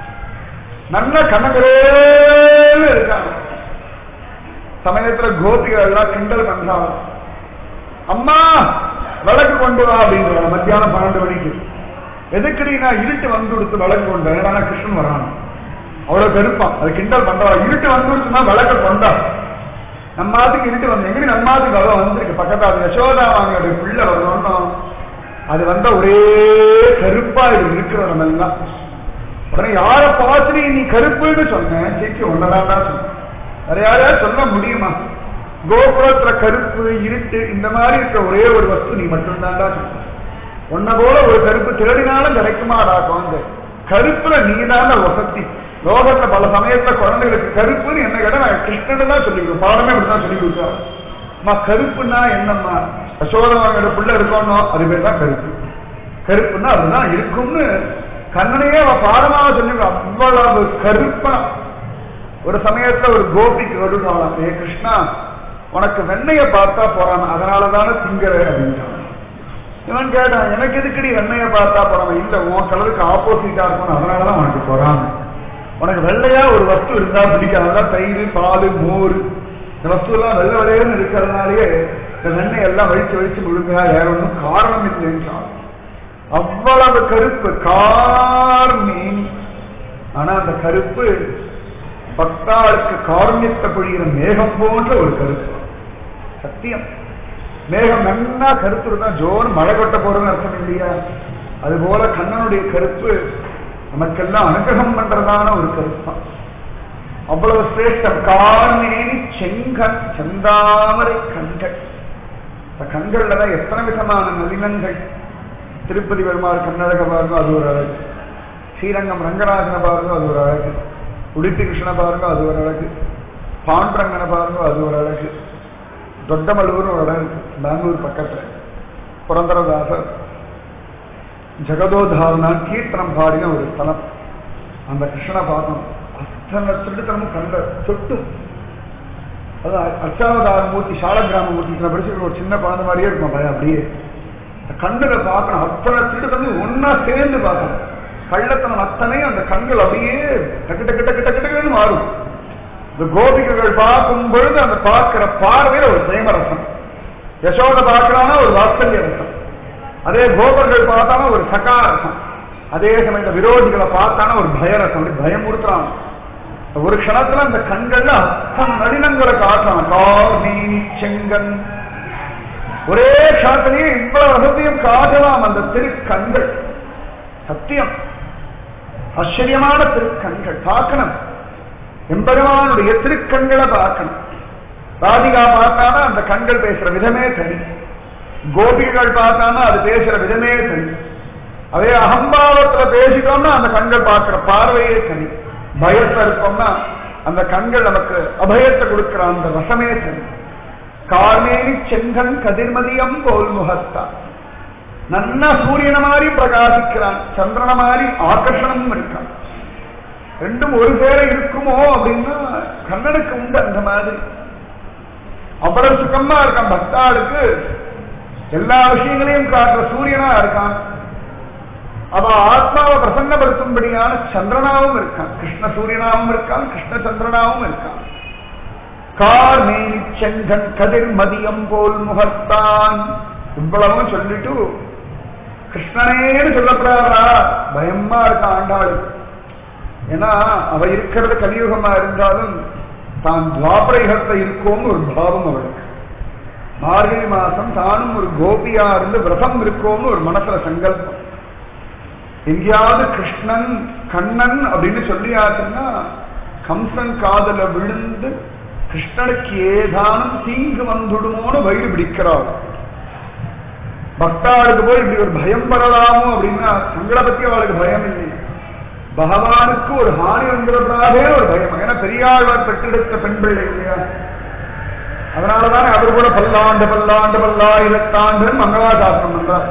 நல்ல கனகரேன்னு இருக்காங்க சமயத்துல கோபிகள் எல்லாம் கிண்டல் பண்றாங்க அம்மா விளக்கு கொண்டு வா அப்படின்றாங்க மத்தியானம் பன்னெண்டு மணிக்கு எதுக்குடி நான் இருட்டு வந்து கொடுத்து விளக்கு கொண்டு ஏன்னா கிருஷ்ணன் வரான் அவ்வளவு பெருப்பான் அது கிண்டல் பண்றா இருட்டு வந்து கொடுத்துனா விளக்க கொண்டா நம்ம மாத்துக்கு இருட்டு வந்து எங்கடி நம்ம மாத்துக்கு அவ்வளவு வந்திருக்கு பக்கத்தாது யசோதா வாங்க பிள்ளை வரணும் அது வந்தா ஒரே கருப்பா இது இருக்கிற நம்ம எல்லாம் உடனே யார பார்த்து நீ கருப்புன்னு சொன்னேன் சேச்சி ஒன்னதான் தான் சொன்னேன் வேற யாரையாவது சொல்ல முடியுமா கோபுரத்துல கருப்பு இருட்டு இந்த மாதிரி இருக்கிற ஒரே ஒரு வஸ்து நீ மட்டும்தான்டா சொன்ன உன்ன போல ஒரு கருப்பு தேடினாலும் கிடைக்குமாடா குழந்தை கருப்புல நீதான வசதி லோகத்துல பல சமயத்துல குழந்தைகளுக்கு கருப்புன்னு என்ன கேட்டா நான் கிருஷ்ணன் தான் சொல்லிக்கிறோம் பாடமே இப்படிதான் சொல்லி கொடுக்குறோம் அம்மா கருப்புன்னா என்னம்மா யசோதவாங்கிற புள்ள இருக்கணும் அது பேர் தான் கருப்பு கருப்புன்னா அதுதான் இருக்கும்னு கண்ணனையே அவ பாடமாக சொல்லி அவ்வளவு கருப்பா ஒரு சமயத்துல ஒரு கோபிக்கு வருவாளாம் ஏ கிருஷ்ணா உனக்கு வெண்ணைய பார்த்தா போறான் அதனாலதானே திங்கிற அப்படின்றான் இவன் கேட்டான் எனக்கு எதுக்கடி வெண்ணைய பார்த்தா போறான் இல்ல உன் கலருக்கு ஆப்போசிட்டா இருக்கணும் அதனாலதான் உனக்கு போறான் உனக்கு வெள்ளையா ஒரு வஸ்து இருந்தா பிடிக்காது அதான் தயிர் பால் மோர் இந்த வஸ்து எல்லாம் வெள்ளை வெள்ளையன்னு இருக்கிறதுனாலயே இந்த வெண்ணெய் எல்லாம் வழிச்சு வழிச்சு முழுமையா வேற ஒன்றும் காரணம் இல்லைன்றான் அவ்வளவு கருப்பு கார்மீன் ஆனா அந்த கருப்பு பக்தாளுக்கு காரண்யத்தை பொழிகிற மேகம் போன்ற ஒரு கருப்பு சத்தியம் மேகம் நன்னா கருத்து இருந்தா ஜோன் மழை கொட்ட போறதுன்னு அர்த்தம் இல்லையா அதுபோல கண்ணனுடைய கருப்பு நமக்கெல்லாம் அனுகிரகம் பண்றதான ஒரு கருப்பம் அவ்வளவு சிரேஷ்டம் கார்மேனி செங்கன் செந்தாமரை கண்கள் இந்த கண்கள்ல தான் எத்தனை விதமான நளினங்கள் திருப்பதி பெருமாள் கண்ணழக பாருங்க அது ஒரு அழகு ஸ்ரீரங்கம் ரங்கராஜனை பாருங்க அது ஒரு அழகு உடுப்பி கிருஷ்ண பாருங்க அது ஒரு அழகு பாண்டரங்கனை பாருங்க அது ஒரு அழகு தொட்டமல்லூர்னு ஒரு இடம் இருக்கு பெங்களூர் பக்கத்துல புரந்தரதாசர் ஜெகதோதாரணா கீர்த்தனம் பாடின ஒரு ஸ்தலம் அந்த கிருஷ்ணனை பார்க்கணும் அத்தனை திருட்டுத்தனமும் கண்ட சொட்டும் அது அர்ச்சாவதார மூர்த்தி சாலகிராம மூர்த்தி நான் படிச்சுக்கிற ஒரு சின்ன குழந்தை மாதிரியே இருக்கும் பயம் அப்படியே கண்ணுல பார்க்கணும் அத்தனை திருட்டுத்தனம் ஒன்னா சேர்ந்து பார்க்கணும் கள்ளத்தனம் அத்தனையும் அந்த கண்கள் அப்படியே டக்கு டக்கு டக்கு டக்கு டக்குன்னு மாறும் இந்த கோபிகைகள் பார்க்கும் பொழுது அந்த பார்க்கிற பார்வையில ஒரு பிரேமரசம் யசோத பார்க்கலாம்னா ஒரு வாத்சல்ய ரசம் அதே கோபர்கள் பார்த்தானா ஒரு சகாரசம் அதே சமயத்துல விரோதிகளை பார்த்தானா ஒரு பயரசம் அப்படி பயமுறுத்துறான் ஒரு க்ஷணத்துல அந்த கண்கள்ல அத்தனை நளினங்களை காட்டுறான் கார்மீனி செங்கன் ஒரே க்ஷணத்திலேயே இவ்வளவு வசதியும் காட்டலாம் அந்த திருக்கண்கள் சத்தியம் ஆச்சரியமான திருக்கண்கள் பார்க்கணும் எம்பெருமானுடைய திருக்கண்களை பார்க்கணும் ராதிகா பார்த்தானா அந்த கண்கள் பேசுற விதமே தனி கோபிகள் பார்த்தானா அது பேசுற விதமே தனி அதே அகம்பாவத்துல பேசிட்டோம்னா அந்த கண்கள் பார்க்கிற பார்வையே தனி பயத்துல இருக்கோம்னா அந்த கண்கள் நமக்கு அபயத்தை கொடுக்கிற அந்த ரசமே தனி கார்மேனி செங்கன் கதிர்மதியம் போல் முகத்தா நன்னா சூரியனை மாதிரி பிரகாசிக்கிறான் சந்திரன மாதிரி ஆகர்ஷணமும் இருக்கான் ரெண்டும் ஒரு சேர இருக்குமோ அப்படின்னா கண்ணனுக்கு உண்டு அந்த மாதிரி அவ்வளவு சுகமா இருக்கான் பக்தாளுக்கு எல்லா விஷயங்களையும் காட்டுற சூரியனா இருக்கான் அவ ஆத்மாவை பிரசன்னப்படுத்தும்படியான சந்திரனாவும் இருக்கான் கிருஷ்ண சூரியனாவும் இருக்கான் கிருஷ்ண சந்திரனாவும் இருக்கான் கார்மேனி செங்கன் கதிர் மதியம் போல் முகத்தான் இவ்வளவும் சொல்லிட்டு கிருஷ்ணனேன்னு சொல்லப்படாதா பயமா இருக்கான் ஆண்டாள் ஏன்னா அவ இருக்கிறது கலியுகமா இருந்தாலும் தான் துவாபரைகத்தை இருக்கோம்னு ஒரு பாவம் அவளுக்கு மார்கழி மாசம் தானும் ஒரு கோபியா இருந்து விரதம் இருக்கோம்னு ஒரு மனசுல சங்கல்பம் எங்கேயாவது கிருஷ்ணன் கண்ணன் அப்படின்னு சொல்லியாச்சுன்னா கம்சன் காதல விழுந்து கிருஷ்ணனுக்கு ஏதானும் தீங்கு வந்துடுமோன்னு வயிறு பிடிக்கிறாள் பக்தாளுக்கு போய் இப்படி ஒரு பயம் வரலாமோ அப்படின்னா தங்களை பத்தி அவளுக்கு பயம் இல்லை பகவானுக்கு ஒரு ஹானி வந்துடக்கூடாதே ஒரு பயம் ஏன்னா பெரியாழ்வார் பெற்றெடுத்த பெண் பிள்ளை இல்லையா அதனாலதானே அவர் கூட பல்லாண்டு பல்லாண்டு பல்லாயிரத்தாண்டு மங்களாசாசனம் பண்றார்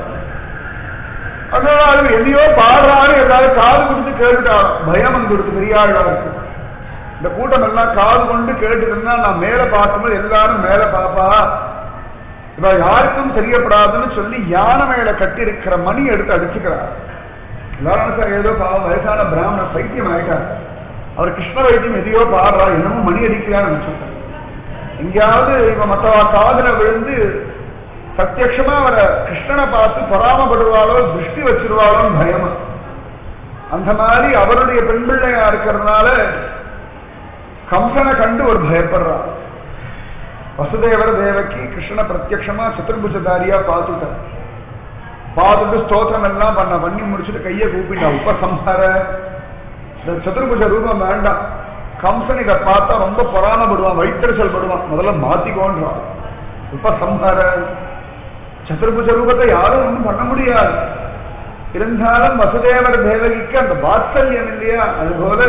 அதனால அது எதையோ பாடுறாரு ஏதாவது காது கொடுத்து கேட்டுட்டாலும் பயம் வந்துடுது பெரியாழ்வாருக்கு இந்த கூட்டம் எல்லாம் காது கொண்டு கேட்டுருந்தா நான் மேல பார்க்கும்போது எல்லாரும் மேல பாப்பா இவ யாருக்கும் தெரியப்படாதுன்னு சொல்லி யானை மேல கட்டி இருக்கிற மணி எடுத்து அடிச்சுக்கிறார் எல்லாரும் சார் ஏதோ பாவம் வயசான பிராமண பைத்தியம் ஆயிட்டார் அவர் கிருஷ்ண வைத்தியம் எதையோ பாடுறா என்னமோ மணி அடிக்கிறான்னு நினைச்சுட்டார் எங்கேயாவது இவ மத்தவா காதல விழுந்து பிரத்யட்சமா அவரை கிருஷ்ணனை பார்த்து பொறாமப்படுவாளோ திருஷ்டி வச்சிருவாளோன்னு பயமா அந்த மாதிரி அவருடைய பெண் பிள்ளையா இருக்கிறதுனால கம்சனை கண்டு ஒரு பயப்படுறார் வசுதேவர் தேவகி கிருஷ்ணனை பிரத்யட்சமா சதுர்புஜதாரியா பார்த்துட்டார் பார்த்துட்டு ஸ்தோத்திரம் எல்லாம் பண்ண பண்ணி முடிச்சுட்டு கையை கூப்பிட்டா உபசம்ஹார இந்த சதுர்புஜ ரூபம் வேண்டாம் கம்சன் இதை பார்த்தா ரொம்ப பொறாமப்படுவான் வயிற்றுச்சல் படுவான் முதல்ல மாத்திக்கோன்றான் உபசம்ஹார சதுர்புஜ ரூபத்தை யாரும் ஒன்றும் பண்ண முடியாது இருந்தாலும் வசுதேவர் தேவகிக்கு அந்த வாத்சல்யம் இல்லையா அதுபோல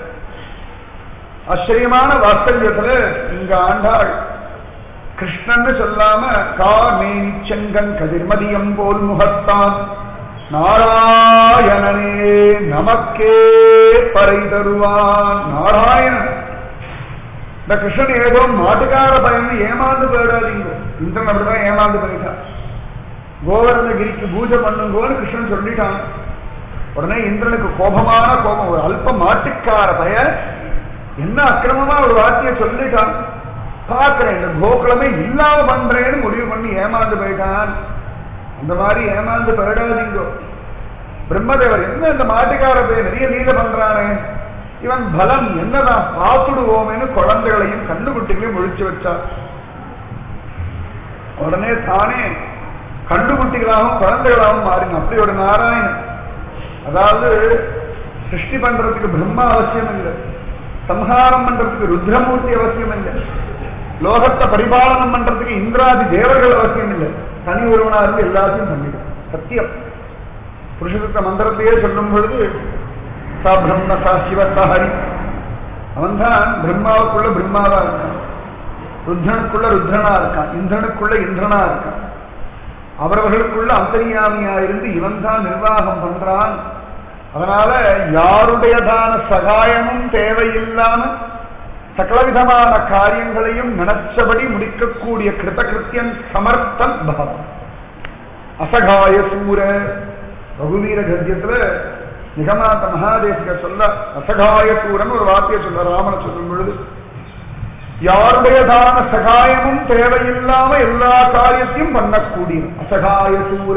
ஆச்சரியமான வாத்சல்யத்துல இங்க ஆண்டாள் கிருஷ்ணன் சொல்லாம காமேனி செங்கன் கதிர்மதியம் போல் முகத்தான் நாராயணனே நமக்கே பறை தருவான் நாராயணன் இந்த கிருஷ்ணன் ஏதோ மாட்டுக்கார பயன் ஏமாந்து போயிடாதீங்க இந்திரன் அப்படிதான் ஏமாந்து போயிட்டான் கோவர்ணகிரிக்கு பூஜை பண்ணுங்கோன்னு கிருஷ்ணன் சொல்லிட்டான் உடனே இந்திரனுக்கு கோபமான கோபம் ஒரு அல்ப மாட்டுக்கார பய என்ன அக்கிரமமா ஒரு வார்த்தையை சொல்லிட்டான் பார்க்கிறேன் இந்த கோகுலமே இல்லாம பண்றேன்னு முடிவு பண்ணி ஏமாந்து போயிட்டான் அந்த மாதிரி ஏமாந்து போயிடாதீங்கோ பிரம்மதேவர் என்ன இந்த மாட்டுக்கார போய் நிறைய லீல பண்றானே இவன் பலம் என்னதான் பார்த்துடுவோமேன்னு குழந்தைகளையும் கண்டுகுட்டிகளையும் ஒழிச்சு வச்சான் உடனே தானே கண்டுகுட்டிகளாகவும் குழந்தைகளாகவும் மாறின அப்படி ஒரு நாராயணன் அதாவது சிருஷ்டி பண்றதுக்கு பிரம்மா அவசியம் இல்லை சம்ஹாரம் பண்றதுக்கு ருத்ரமூர்த்தி அவசியம் இல்லை லோகத்தை பரிபாலனம் பண்றதுக்கு இந்திராதி தேவர்கள் அவசியம் இல்லை தனி ஒருவனா இருந்து எல்லாத்தையும் பண்ணிடும் சத்தியம் புருஷசுத்த மந்திரத்தையே சொல்லும் பொழுது சா பிரம்ம சா சிவ சா ஹரி அவன்தான் பிரம்மாவுக்குள்ள பிரம்மாவா இருக்கான் ருத்ரனுக்குள்ள ருத்ரனா இருக்கான் இந்திரனுக்குள்ள இந்திரனா இருக்கான் அவரவர்களுக்குள்ள அந்தரியாமியா இருந்து இவன் தான் நிர்வாகம் பண்றான் அதனால யாருடையதான சகாயமும் தேவையில்லாம சகலவிதமான காரியங்களையும் நினைச்சபடி முடிக்கக்கூடிய கிருதகிருத்தியன் சமர்த்தன் பகவான் அசகாய சூர ரகுவீர கத்தியத்துல நிகமாந்த மகாதேசிக சொல்ல அசகாய சூரன் ஒரு வார்த்தையை சொல்ல ராமனை சொல்லும் பொழுது யாருடையதான சகாயமும் தேவையில்லாம எல்லா காரியத்தையும் பண்ணக்கூடிய அசகாய சூர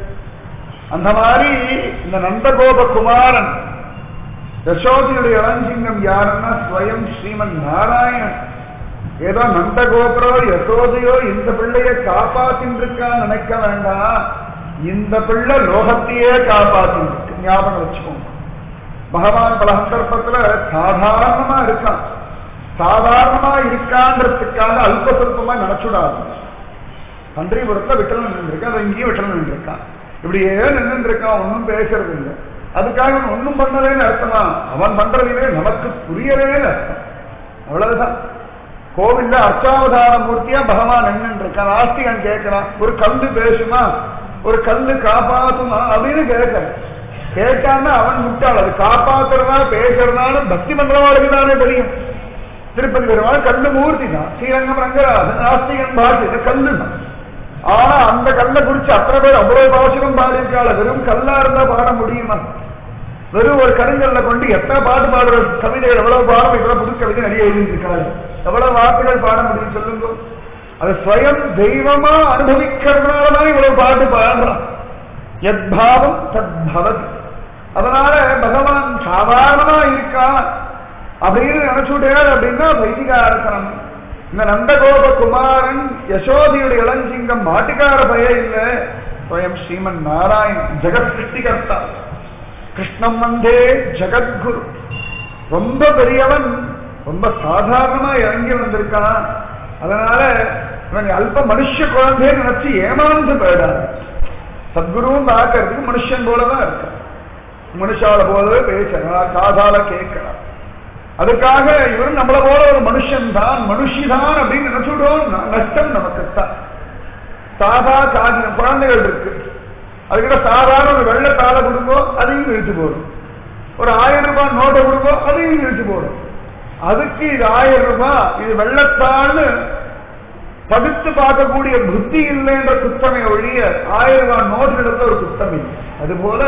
அந்த மாதிரி இந்த நந்தகோப குமாரன் யசோதியுடைய இளஞ்சிங்கம் யாருன்னா ஸ்வயம் ஸ்ரீமன் நாராயணன் ஏதோ நந்தகோபுரோ யசோதையோ இந்த பிள்ளைய காப்பாத்தின்னு இருக்கான்னு நினைக்க வேண்டாம் இந்த பிள்ளை லோகத்தையே காப்பாத்தின்னு இருக்கு ஞாபகம் வச்சுக்கோங்க பகவான் பல சந்தர்ப்பத்துல சாதாரணமா இருக்கான் சாதாரணமா இருக்கான்றதுக்காக அல்ப சொல்பமா நினைச்சுடாது பன்றிபுரத்துல விட்டல் நின்றுருக்கான் அதை இங்கேயும் விட்டல் நின்றுருக்கான் இப்படியே நின்று இருக்கான் ஒன்றும் பேசுறது இல்லை அதுக்காக அவன் ஒன்றும் பண்ணலேன்னு அர்த்தமா அவன் பண்றதுலே நமக்கு புரியலேன்னு அர்த்தம் அவ்வளவுதான் கோவில்ல அர்ச்சாவதார மூர்த்தியா பகவான் நின்று இருக்கான் ஆஸ்திகன் கேட்கிறான் ஒரு கல்லு பேசுமா ஒரு கல்லு காப்பாத்துமா அப்படின்னு கேட்கறான் கேட்டான்னா அவன் முட்டாள் அது காப்பாத்துறதா பேசுறதான்னு பக்தி பண்றவாளுக்கு தானே தெரியும் திருப்பதி பெருமாள் கல்லு மூர்த்தி தான் ஸ்ரீரங்கம் ரங்கராஜன் ஆஸ்திகன் பாட்டு இது கல்லு தான் ஆனா அந்த கல்லை குறிச்சு அத்தனை பேர் அவ்வளவு பாசுரம் பாடியிருக்காள் வெறும் கல்லா இருந்தா பாட முடியுமா வெறும் ஒரு கருங்கல்ல கொண்டு எத்தனை பாட்டு பாடுற கவிதை எவ்வளவு பாடம் இவ்வளவு புது கவிதை நிறைய எழுதியிருக்காள் எவ்வளவு வார்த்தைகள் பாட முடியும் சொல்லுங்க அது ஸ்வயம் தெய்வமா அனுபவிக்கிறதுனாலதான் இவ்வளவு பாட்டு பாடுறான் எத் பாவம் தத் பவதி அதனால பகவான் சாதாரணமா இருக்கான் அப்படின்னு நினைச்சுட்டார் அப்படின்னா வைதிகாரசனம் இந்த நந்தகோப குமாரன் யசோதியுடைய இளஞ்சிங்கம் மாட்டுக்கார பய இல்ல ஸ்வயம் ஸ்ரீமன் நாராயணன் ஜெகத் சிருஷ்டிகர்த்தா கிருஷ்ணம் வந்தே ஜெகத்குரு ரொம்ப பெரியவன் ரொம்ப சாதாரணமா இறங்கி வந்திருக்கான் அதனால இவன் அல்ப மனுஷ குழந்தைய நினைச்சு ஏமாந்து போயிடாது சத்குருவும் பார்க்கறதுக்கு மனுஷன் போலதான் இருக்கான் மனுஷால போலவே பேசுறான் காதால கேட்கிறான் அதுக்காக இவர் நம்மள போல ஒரு மனுஷன் தான் மனுஷிதான் அப்படின்னு நினைச்சுடுவோம் நஷ்டம் நமக்குத்தான் சாதா சாதின குழந்தைகள் இருக்கு அதுக்கிட்ட சாதாரண ஒரு வெள்ளத்தால கொடுங்கோ அதையும் இழுத்து போடும் ஒரு ஆயிரம் ரூபாய் நோட்டை கொடுங்கோ அதையும் இழுத்து போடும் அதுக்கு இது ஆயிரம் ரூபாய் இது வெள்ளத்தாள்னு பகுத்து பார்க்கக்கூடிய புத்தி இல்லைன்ற குத்தமை ஒழிய ஆயிரம் ரூபாய் நோட்டு எடுத்த ஒரு குத்தம் இல்லை அதுபோல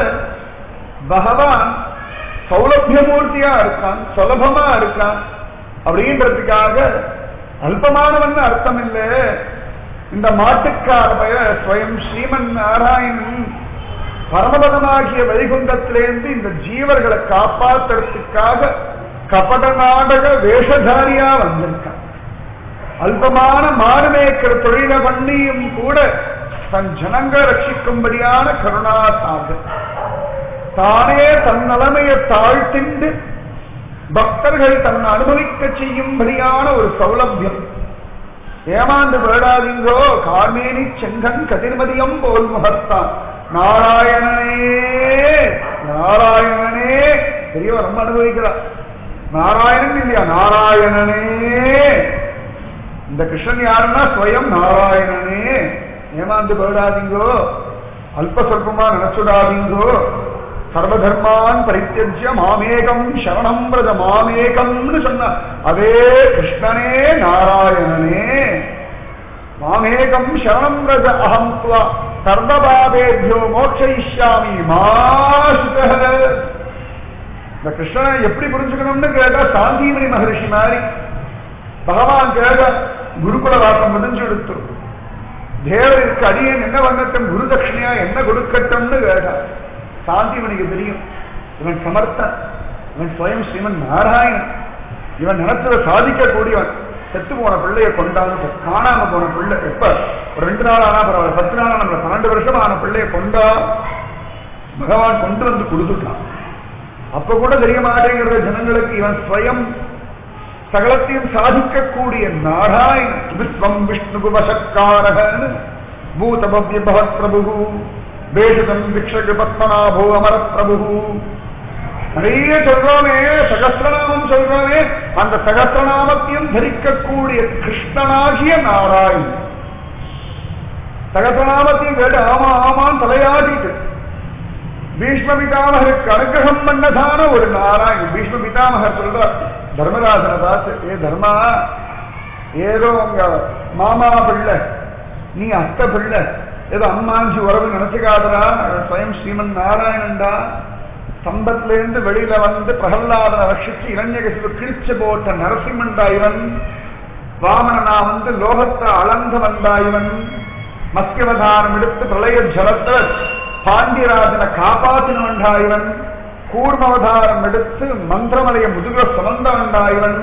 பகவான் சௌலபியமூர்த்தியா இருக்கான் சுலபமா இருக்கான் அப்படின்றதுக்காக அல்பமானவன் அர்த்தம் இல்லை இந்த மாட்டுக்கார பய ஸ்வயம் ஸ்ரீமன் நாராயணன் பரமபதமாகிய வைகுண்டத்திலேருந்து இந்த ஜீவர்களை காப்பாத்துறதுக்காக கபட நாடக வேஷதாரியா வந்திருக்கான் அல்பமான மாறுமேக்கிற தொழில பண்ணியும் கூட தன் ஜனங்க ரட்சிக்கும்படியான கருணாசாகர் தானே தன் நிலைமையை தாழ்த்திண்டு பக்தர்கள் தன்னை அனுபவிக்க செய்யும்படியான ஒரு சௌலபியம் ஏமாந்து வேடாதீங்கோ கார்மேனி செங்கன் கதிர்மதியம் போல் முகத்தான் நாராயணனே நாராயணனே பெரியவர் ரொம்ப அனுபவிக்கிறார் நாராயணன் இல்லையா நாராயணனே இந்த கிருஷ்ணன் யாருன்னா ஸ்வயம் நாராயணனே ஏமாந்து போயிடாதீங்கோ அல்ப சொல்பமா நினைச்சுடாதீங்கோ சர்வதர்மான் பரித்தியஜ்ய மாமேகம் சரணம் பிரத மாமேகம்னு சொன்ன அதே கிருஷ்ணனே நாராயணனே மாமேகம் சரணம் பிரத அகம் துவா சர்வபாதேபியோ மோட்சயிஷ்யாமி மாசுக இந்த கிருஷ்ணனை எப்படி புரிஞ்சுக்கணும்னு கேட்டா சாந்தீமணி மகரிஷி மாதிரி பகவான் கேட்ட குருகுல வாசம் முடிஞ்சு எடுத்து தேவருக்கு அடியேன் என்ன வண்ணட்டும் குரு தட்சிணையா என்ன கொடுக்கட்டும்னு கேட்டான் சாந்திமணிக்கு தெரியும் இவன் சமர்த்தன் இவன் ஸ்வயம் ஸ்ரீமன் நாராயணன் இவன் நினைச்சதை சாதிக்க கூடியவன் செத்து போன பிள்ளைய கொண்டாந்து காணாம போன பிள்ளை எப்ப ஒரு ரெண்டு நாள் ஆனா பரவாயில்ல பத்து நாள் ஆனா பன்னெண்டு வருஷம் ஆன பிள்ளைய கொண்டா பகவான் கொண்டு வந்து கொடுத்துட்டான் அப்ப கூட தெரிய மாட்டேங்கிற ஜனங்களுக்கு இவன் ஸ்வயம் சகலத்தையும் சாதிக்கக்கூடிய நாராயண விஸ்வம் விஷ்ணு வசக்காரகன் பூதபவ்ய பவத் பிரபு பேஷதம் விக்ஷக பத்மநாபோ அமர பிரபு நிறைய சொல்றோமே சகசிரநாமம் சொல்றோமே அந்த சகசிரநாமத்தையும் தரிக்கக்கூடிய கிருஷ்ணனாகிய நாராயணன் சகசிரநாமத்தையும் கேட்டு ஆமா ஆமான்னு தலையாடிட்டு பீஷ்ம பிதாமகருக்கு அனுகிரகம் பண்ணதான ஒரு நாராயணன் பீஷ்ம பிதாமகர் சொல்றார் தர்மராஜன தாஸ் ஏ தர்மா ஏதோ உங்க மாமா பிள்ளை நீ அத்த பிள்ளை ஏதோ அம்மாஞ்சி உறவு நினைச்சுக்காதரா ஸ்வயம் ஸ்ரீமன் நாராயணன்டா சம்பத்துல இருந்து வெளியில வந்து பிரகல்லாதனை ரட்சிச்சு இளைஞகசிவு கிழிச்சு போட்ட நரசிம்மன்டா இவன் வாமனனா வந்து லோகத்தை அளந்து வந்தா இவன் மத்தியவதாரம் எடுத்து பிரளய ஜலத்தை பாண்டியராஜனை காப்பாத்தினவன்டா இவன் கூர்மவதாரம் எடுத்து மந்திரமலைய முதுக சுமந்தவன்டா இவன்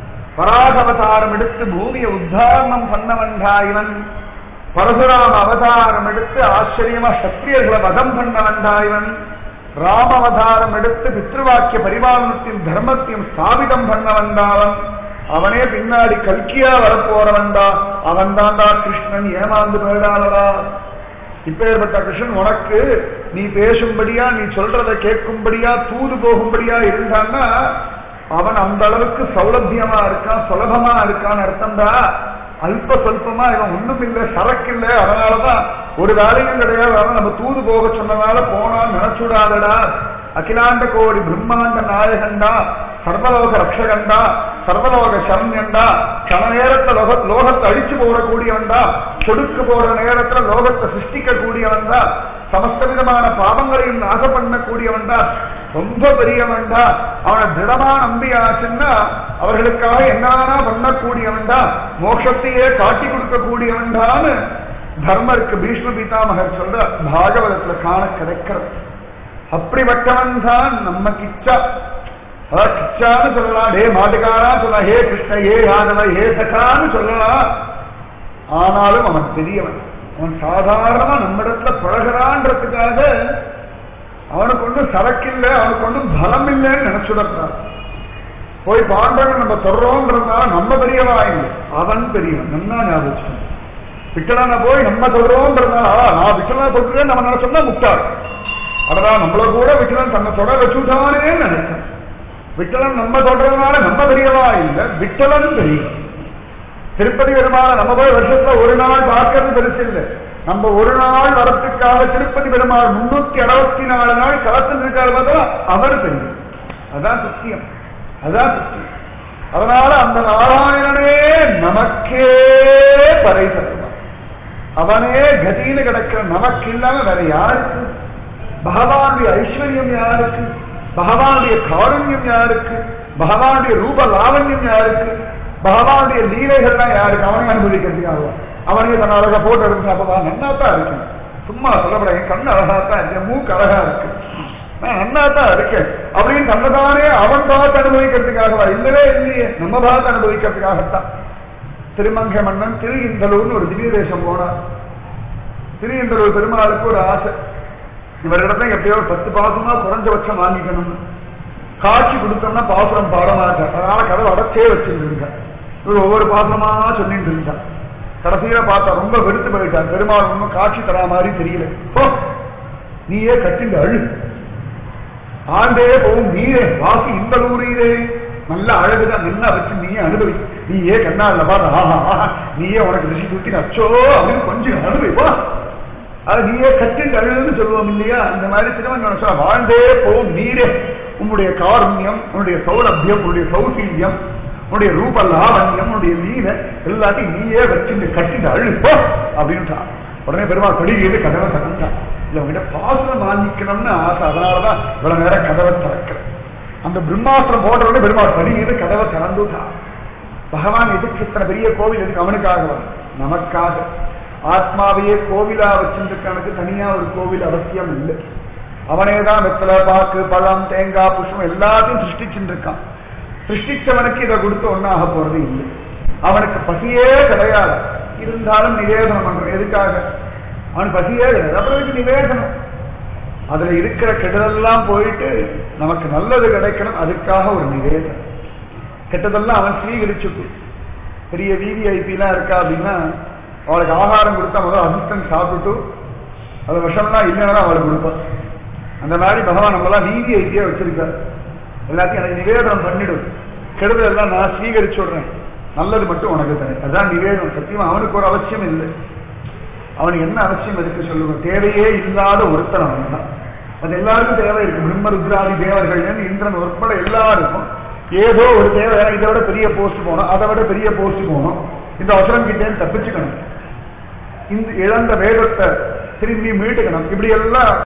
பராகவதாரம் எடுத்து பூமியை உத்தாரணம் பண்ணவன்டா இவன் பரசுராம அவதாரம் எடுத்து ஆச்சரியமா சத்திரியர்களை வதம் பண்ணவன்டா இவன் ராம அவதாரம் எடுத்து பித்ருவாக்கிய பரிபாலனத்தின் தர்மத்தையும் ஸ்தாபிதம் பண்ணவன்டாவன் அவனே பின்னாடி கல்கியா வரப்போறவன்டா அவன் தான்டா கிருஷ்ணன் ஏமாந்து போயிடாதடா இப்பேற்பட்ட கிருஷ்ணன் உனக்கு நீ பேசும்படியா நீ சொல்றத கேட்கும்படியா தூது போகும்படியா இருந்தான்னா அவன் அந்த அளவுக்கு சௌலபியமா இருக்கான் சுலபமா இருக்கான்னு அர்த்தம்டா அல்ப சொல்பமா இவன் ஒண்ணும் இல்லை சரக்கு இல்லை அதனாலதான் ஒரு வேலையும் கிடையாது அவன் நம்ம தூது போக சொன்னதால போனான்னு நினைச்சுடாதடா அகிலாண்ட கோடி பிரம்மாண்ட நாயகண்டா சர்வலோக ரக்ஷகண்டா சர்வலோக சரண்யண்டா கன நேரத்துல லோக லோகத்தை அடிச்சு போடக்கூடியவன்டா சொடுக்கு போற நேரத்துல லோகத்தை சிருஷ்டிக்க கூடியவன்டா சமஸ்த விதமான பாவங்களையும் நாச பண்ணக்கூடியவன்டா ரொம்ப பெரியவன்டா அவனை திடமா நம்பியாச்சுன்னா அவர்களுக்காக என்னன்னா பண்ணக்கூடியவன்டா மோட்சத்தையே காட்டி கொடுக்கக்கூடியவன்டான்னு தர்மருக்கு பீஷ்ம பிதாமகர் சொல்ற பாகவதத்துல காண கிடைக்கிறது அப்படிப்பட்டவன் தான் நம்ம கிச்சா அதாவது கிச்சான்னு சொல்லலாம் ஹே மாட்டுக்காரா சொல்லலாம் ஹே கிருஷ்ண ஹே யாதவ ஹே சகான்னு சொல்லலாம் ஆனாலும் அவன் பெரியவன் அவன் சாதாரணமா நம்மிடத்துல பழகிறான்றதுக்காக அவனுக்கு ஒன்றும் சரக்கில்லை அவனுக்கு ஒன்றும் பலம் இல்லைன்னு நினைச்சுடறான் போய் பாண்டவன் நம்ம சொல்றோம்ன்றதுனால நம்ம பெரியவா இல்லை அவன் பெரியவன் நல்லா ஞாபகம் விட்டலனை போய் நம்ம சொல்றோம்ன்றதுனால நான் விட்டலனை சொல்றேன் நம்ம நினைச்சோம்னா முட்டாள் அடடா நம்மள கூட விட்டலன் தன்னை தொட வச்சுட்டானே நினைச்சேன் விட்டலன் நம்ம சொல்றதுனால நம்ம பெரியவா இல்லை விட்டலன் பெரியவன் திருப்பதி பெருமாளை நம்ம போய் வருஷத்துல ஒரு நாள் பார்க்கறது பெருசு இல்லை நம்ம ஒரு நாள் வரத்துக்காக திருப்பதி பெருமாள் முன்னூத்தி அறுபத்தி நாலு நாள் களத்தில் இருக்காரு பார்த்தா அவர் பெரியவர் அதான் சத்தியம் அதான் சத்தியம் அதனால அந்த நாராயணனே நமக்கே பறை தருவான் அவனே கதின்னு கிடக்கிற நமக்கு இல்லாம வேற யாருக்கு பகவானுடைய ஐஸ்வர்யம் யாருக்கு பகவானுடைய காருண்யம் யாருக்கு பகவானுடைய ரூப லாவண்யம் யாருக்கு பகவானுடைய லீலைகள்லாம் யாருக்கு அவனை அனுபவிக்கிறதுக்காக அவனே தன் அழகா போட்டோ எடுத்து அப்பவா நன்னா தான் இருக்கேன் சும்மா சொல்லப்பட என் கண்ணு அழகா தான் இருக்கு என் மூக்கு அழகா இருக்கு நான் நன்னா தான் இருக்கேன் அப்படின்னு தன்னதானே அவன் பார்த்து அனுபவிக்கிறதுக்காகவா இல்லவே இல்லையே நம்ம பார்த்து அனுபவிக்கிறதுக்காகத்தான் திருமங்கை மன்னன் திரு இந்தலூர்னு ஒரு திவ்ய தேசம் போனார் திரு இந்தலூர் பெருமாளுக்கு ஒரு ஆசை இவரிடத்துல எப்படியோ ஒரு பத்து பாசமா குறைஞ்சபட்சம் வாங்கிக்கணும் காட்சி கொடுத்தோம்னா பாசுரம் பாட மாட்டார் அதனால கதவை அடைச்சே வச்சிருந்துருங்க இவர் ஒவ்வொரு பாசுரமா சொல்லிட்டு இருந்தார் கடைசியில பார்த்தா ரொம்ப வெறுத்து போயிட்டார் பெருமாள் ஒன்றும் காட்சி தரா மாதிரி தெரியல போ நீயே கட்டிங்க அழு ஆண்டே போகும் நீரே வாசி இந்த ஊரீரே நல்ல அழகுதான் நல்லா வச்சு நீயே அனுபவி நீயே கண்ணால பாரு ஆஹா ஆஹா நீயே உனக்கு ரிஷி சுத்தி அச்சோ அப்படின்னு கொஞ்சம் அனுபவி போ அது நீயே கட்டில் அழுதுன்னு சொல்லுவோம் இல்லையா இந்த மாதிரி சிறுவன் சொல்ல வாழ்ந்தே போகும் நீரே உன்னுடைய காருண்யம் உன்னுடைய சௌலபியம் உன்னுடைய சௌசீல்யம் உன்னுடைய ரூப லாவண்யம் உன்னுடைய லீல எல்லாத்தையும் நீயே வச்சு கட்டிட்டு அழுப்போ அப்படின்ட்டான் உடனே பெருமாள் படிக்கிறது கதவை திறந்தான் இல்ல உங்ககிட்ட பாசனம் வாங்கிக்கணும்னு ஆசை அதனாலதான் இவ்வளவு நேரம் கதவை திறக்கிறேன் அந்த பிரம்மாஸ்திரம் போட்ட உடனே பெருமாள் படிக்கிறது கதவை திறந்துட்டான் பகவான் எதுக்கு இத்தனை பெரிய கோவில் எதுக்கு அவனுக்காக வரும் நமக்காக ஆத்மாவையே கோவிலா வச்சிருக்கனுக்கு தனியா ஒரு கோவில் அவசியம் இல்லை அவனே தான் வெத்தலை பாக்கு பழம் தேங்காய் புஷ்பம் எல்லாத்தையும் சிருஷ்டிச்சுட்டு இருக்கான் சிருஷ்டிச்சவனுக்கு இதை கொடுத்து ஒன்னாக போறது இல்லை அவனுக்கு பசியே கிடையாது இருந்தாலும் நிவேதனம் பண்றான் எதுக்காக அவனுக்கு பசியே கிடையாது அப்புறம் இதுக்கு நிவேதனம் அதுல இருக்கிற கெடுதெல்லாம் போயிட்டு நமக்கு நல்லது கிடைக்கணும் அதுக்காக ஒரு நிவேதனம் கெட்டதெல்லாம் அவன் ஸ்வீகரிச்சுட்டு பெரிய விவிஐபி எல்லாம் இருக்கா அப்படின்னா அவளுக்கு ஆகாரம் கொடுத்தா முதல்ல அதிர்ஷ்டம் சாப்பிட்டு அது விஷம்லாம் இல்லைன்னா அவளுக்கு கொடுப்பான் அந்த மாதிரி பகவான் நம்மளாம் நீதி ஐக்கியா வச்சிருக்காரு எல்லாத்தையும் எனக்கு நிவேதனம் பண்ணிடும் கெடுதல் எல்லாம் நான் ஸ்வீகரிச்சு விடுறேன் நல்லது மட்டும் உனக்கு தரேன் அதான் நிவேதனம் சத்தியமா அவனுக்கு ஒரு அவசியம் இல்லை அவனுக்கு என்ன அவசியம் இருக்கு சொல்லுங்க தேவையே இல்லாத ஒருத்தன் அவன் தான் அது எல்லாருக்கும் தேவை இருக்கு பிரம்ம ருத்ராதி தேவர்கள் இந்திரன் உட்பட எல்லாருக்கும் ஏதோ ஒரு தேவை இதை விட பெரிய போஸ்ட் போகணும் அதை விட பெரிய போஸ்ட் போகணும் இந்த அவசரம் கிட்டே தப்பிச்சுக்கணும் இந்த இழந்த வேதத்தை திரும்பி மீட்டுக்கணும் இப்படி எல்லாம்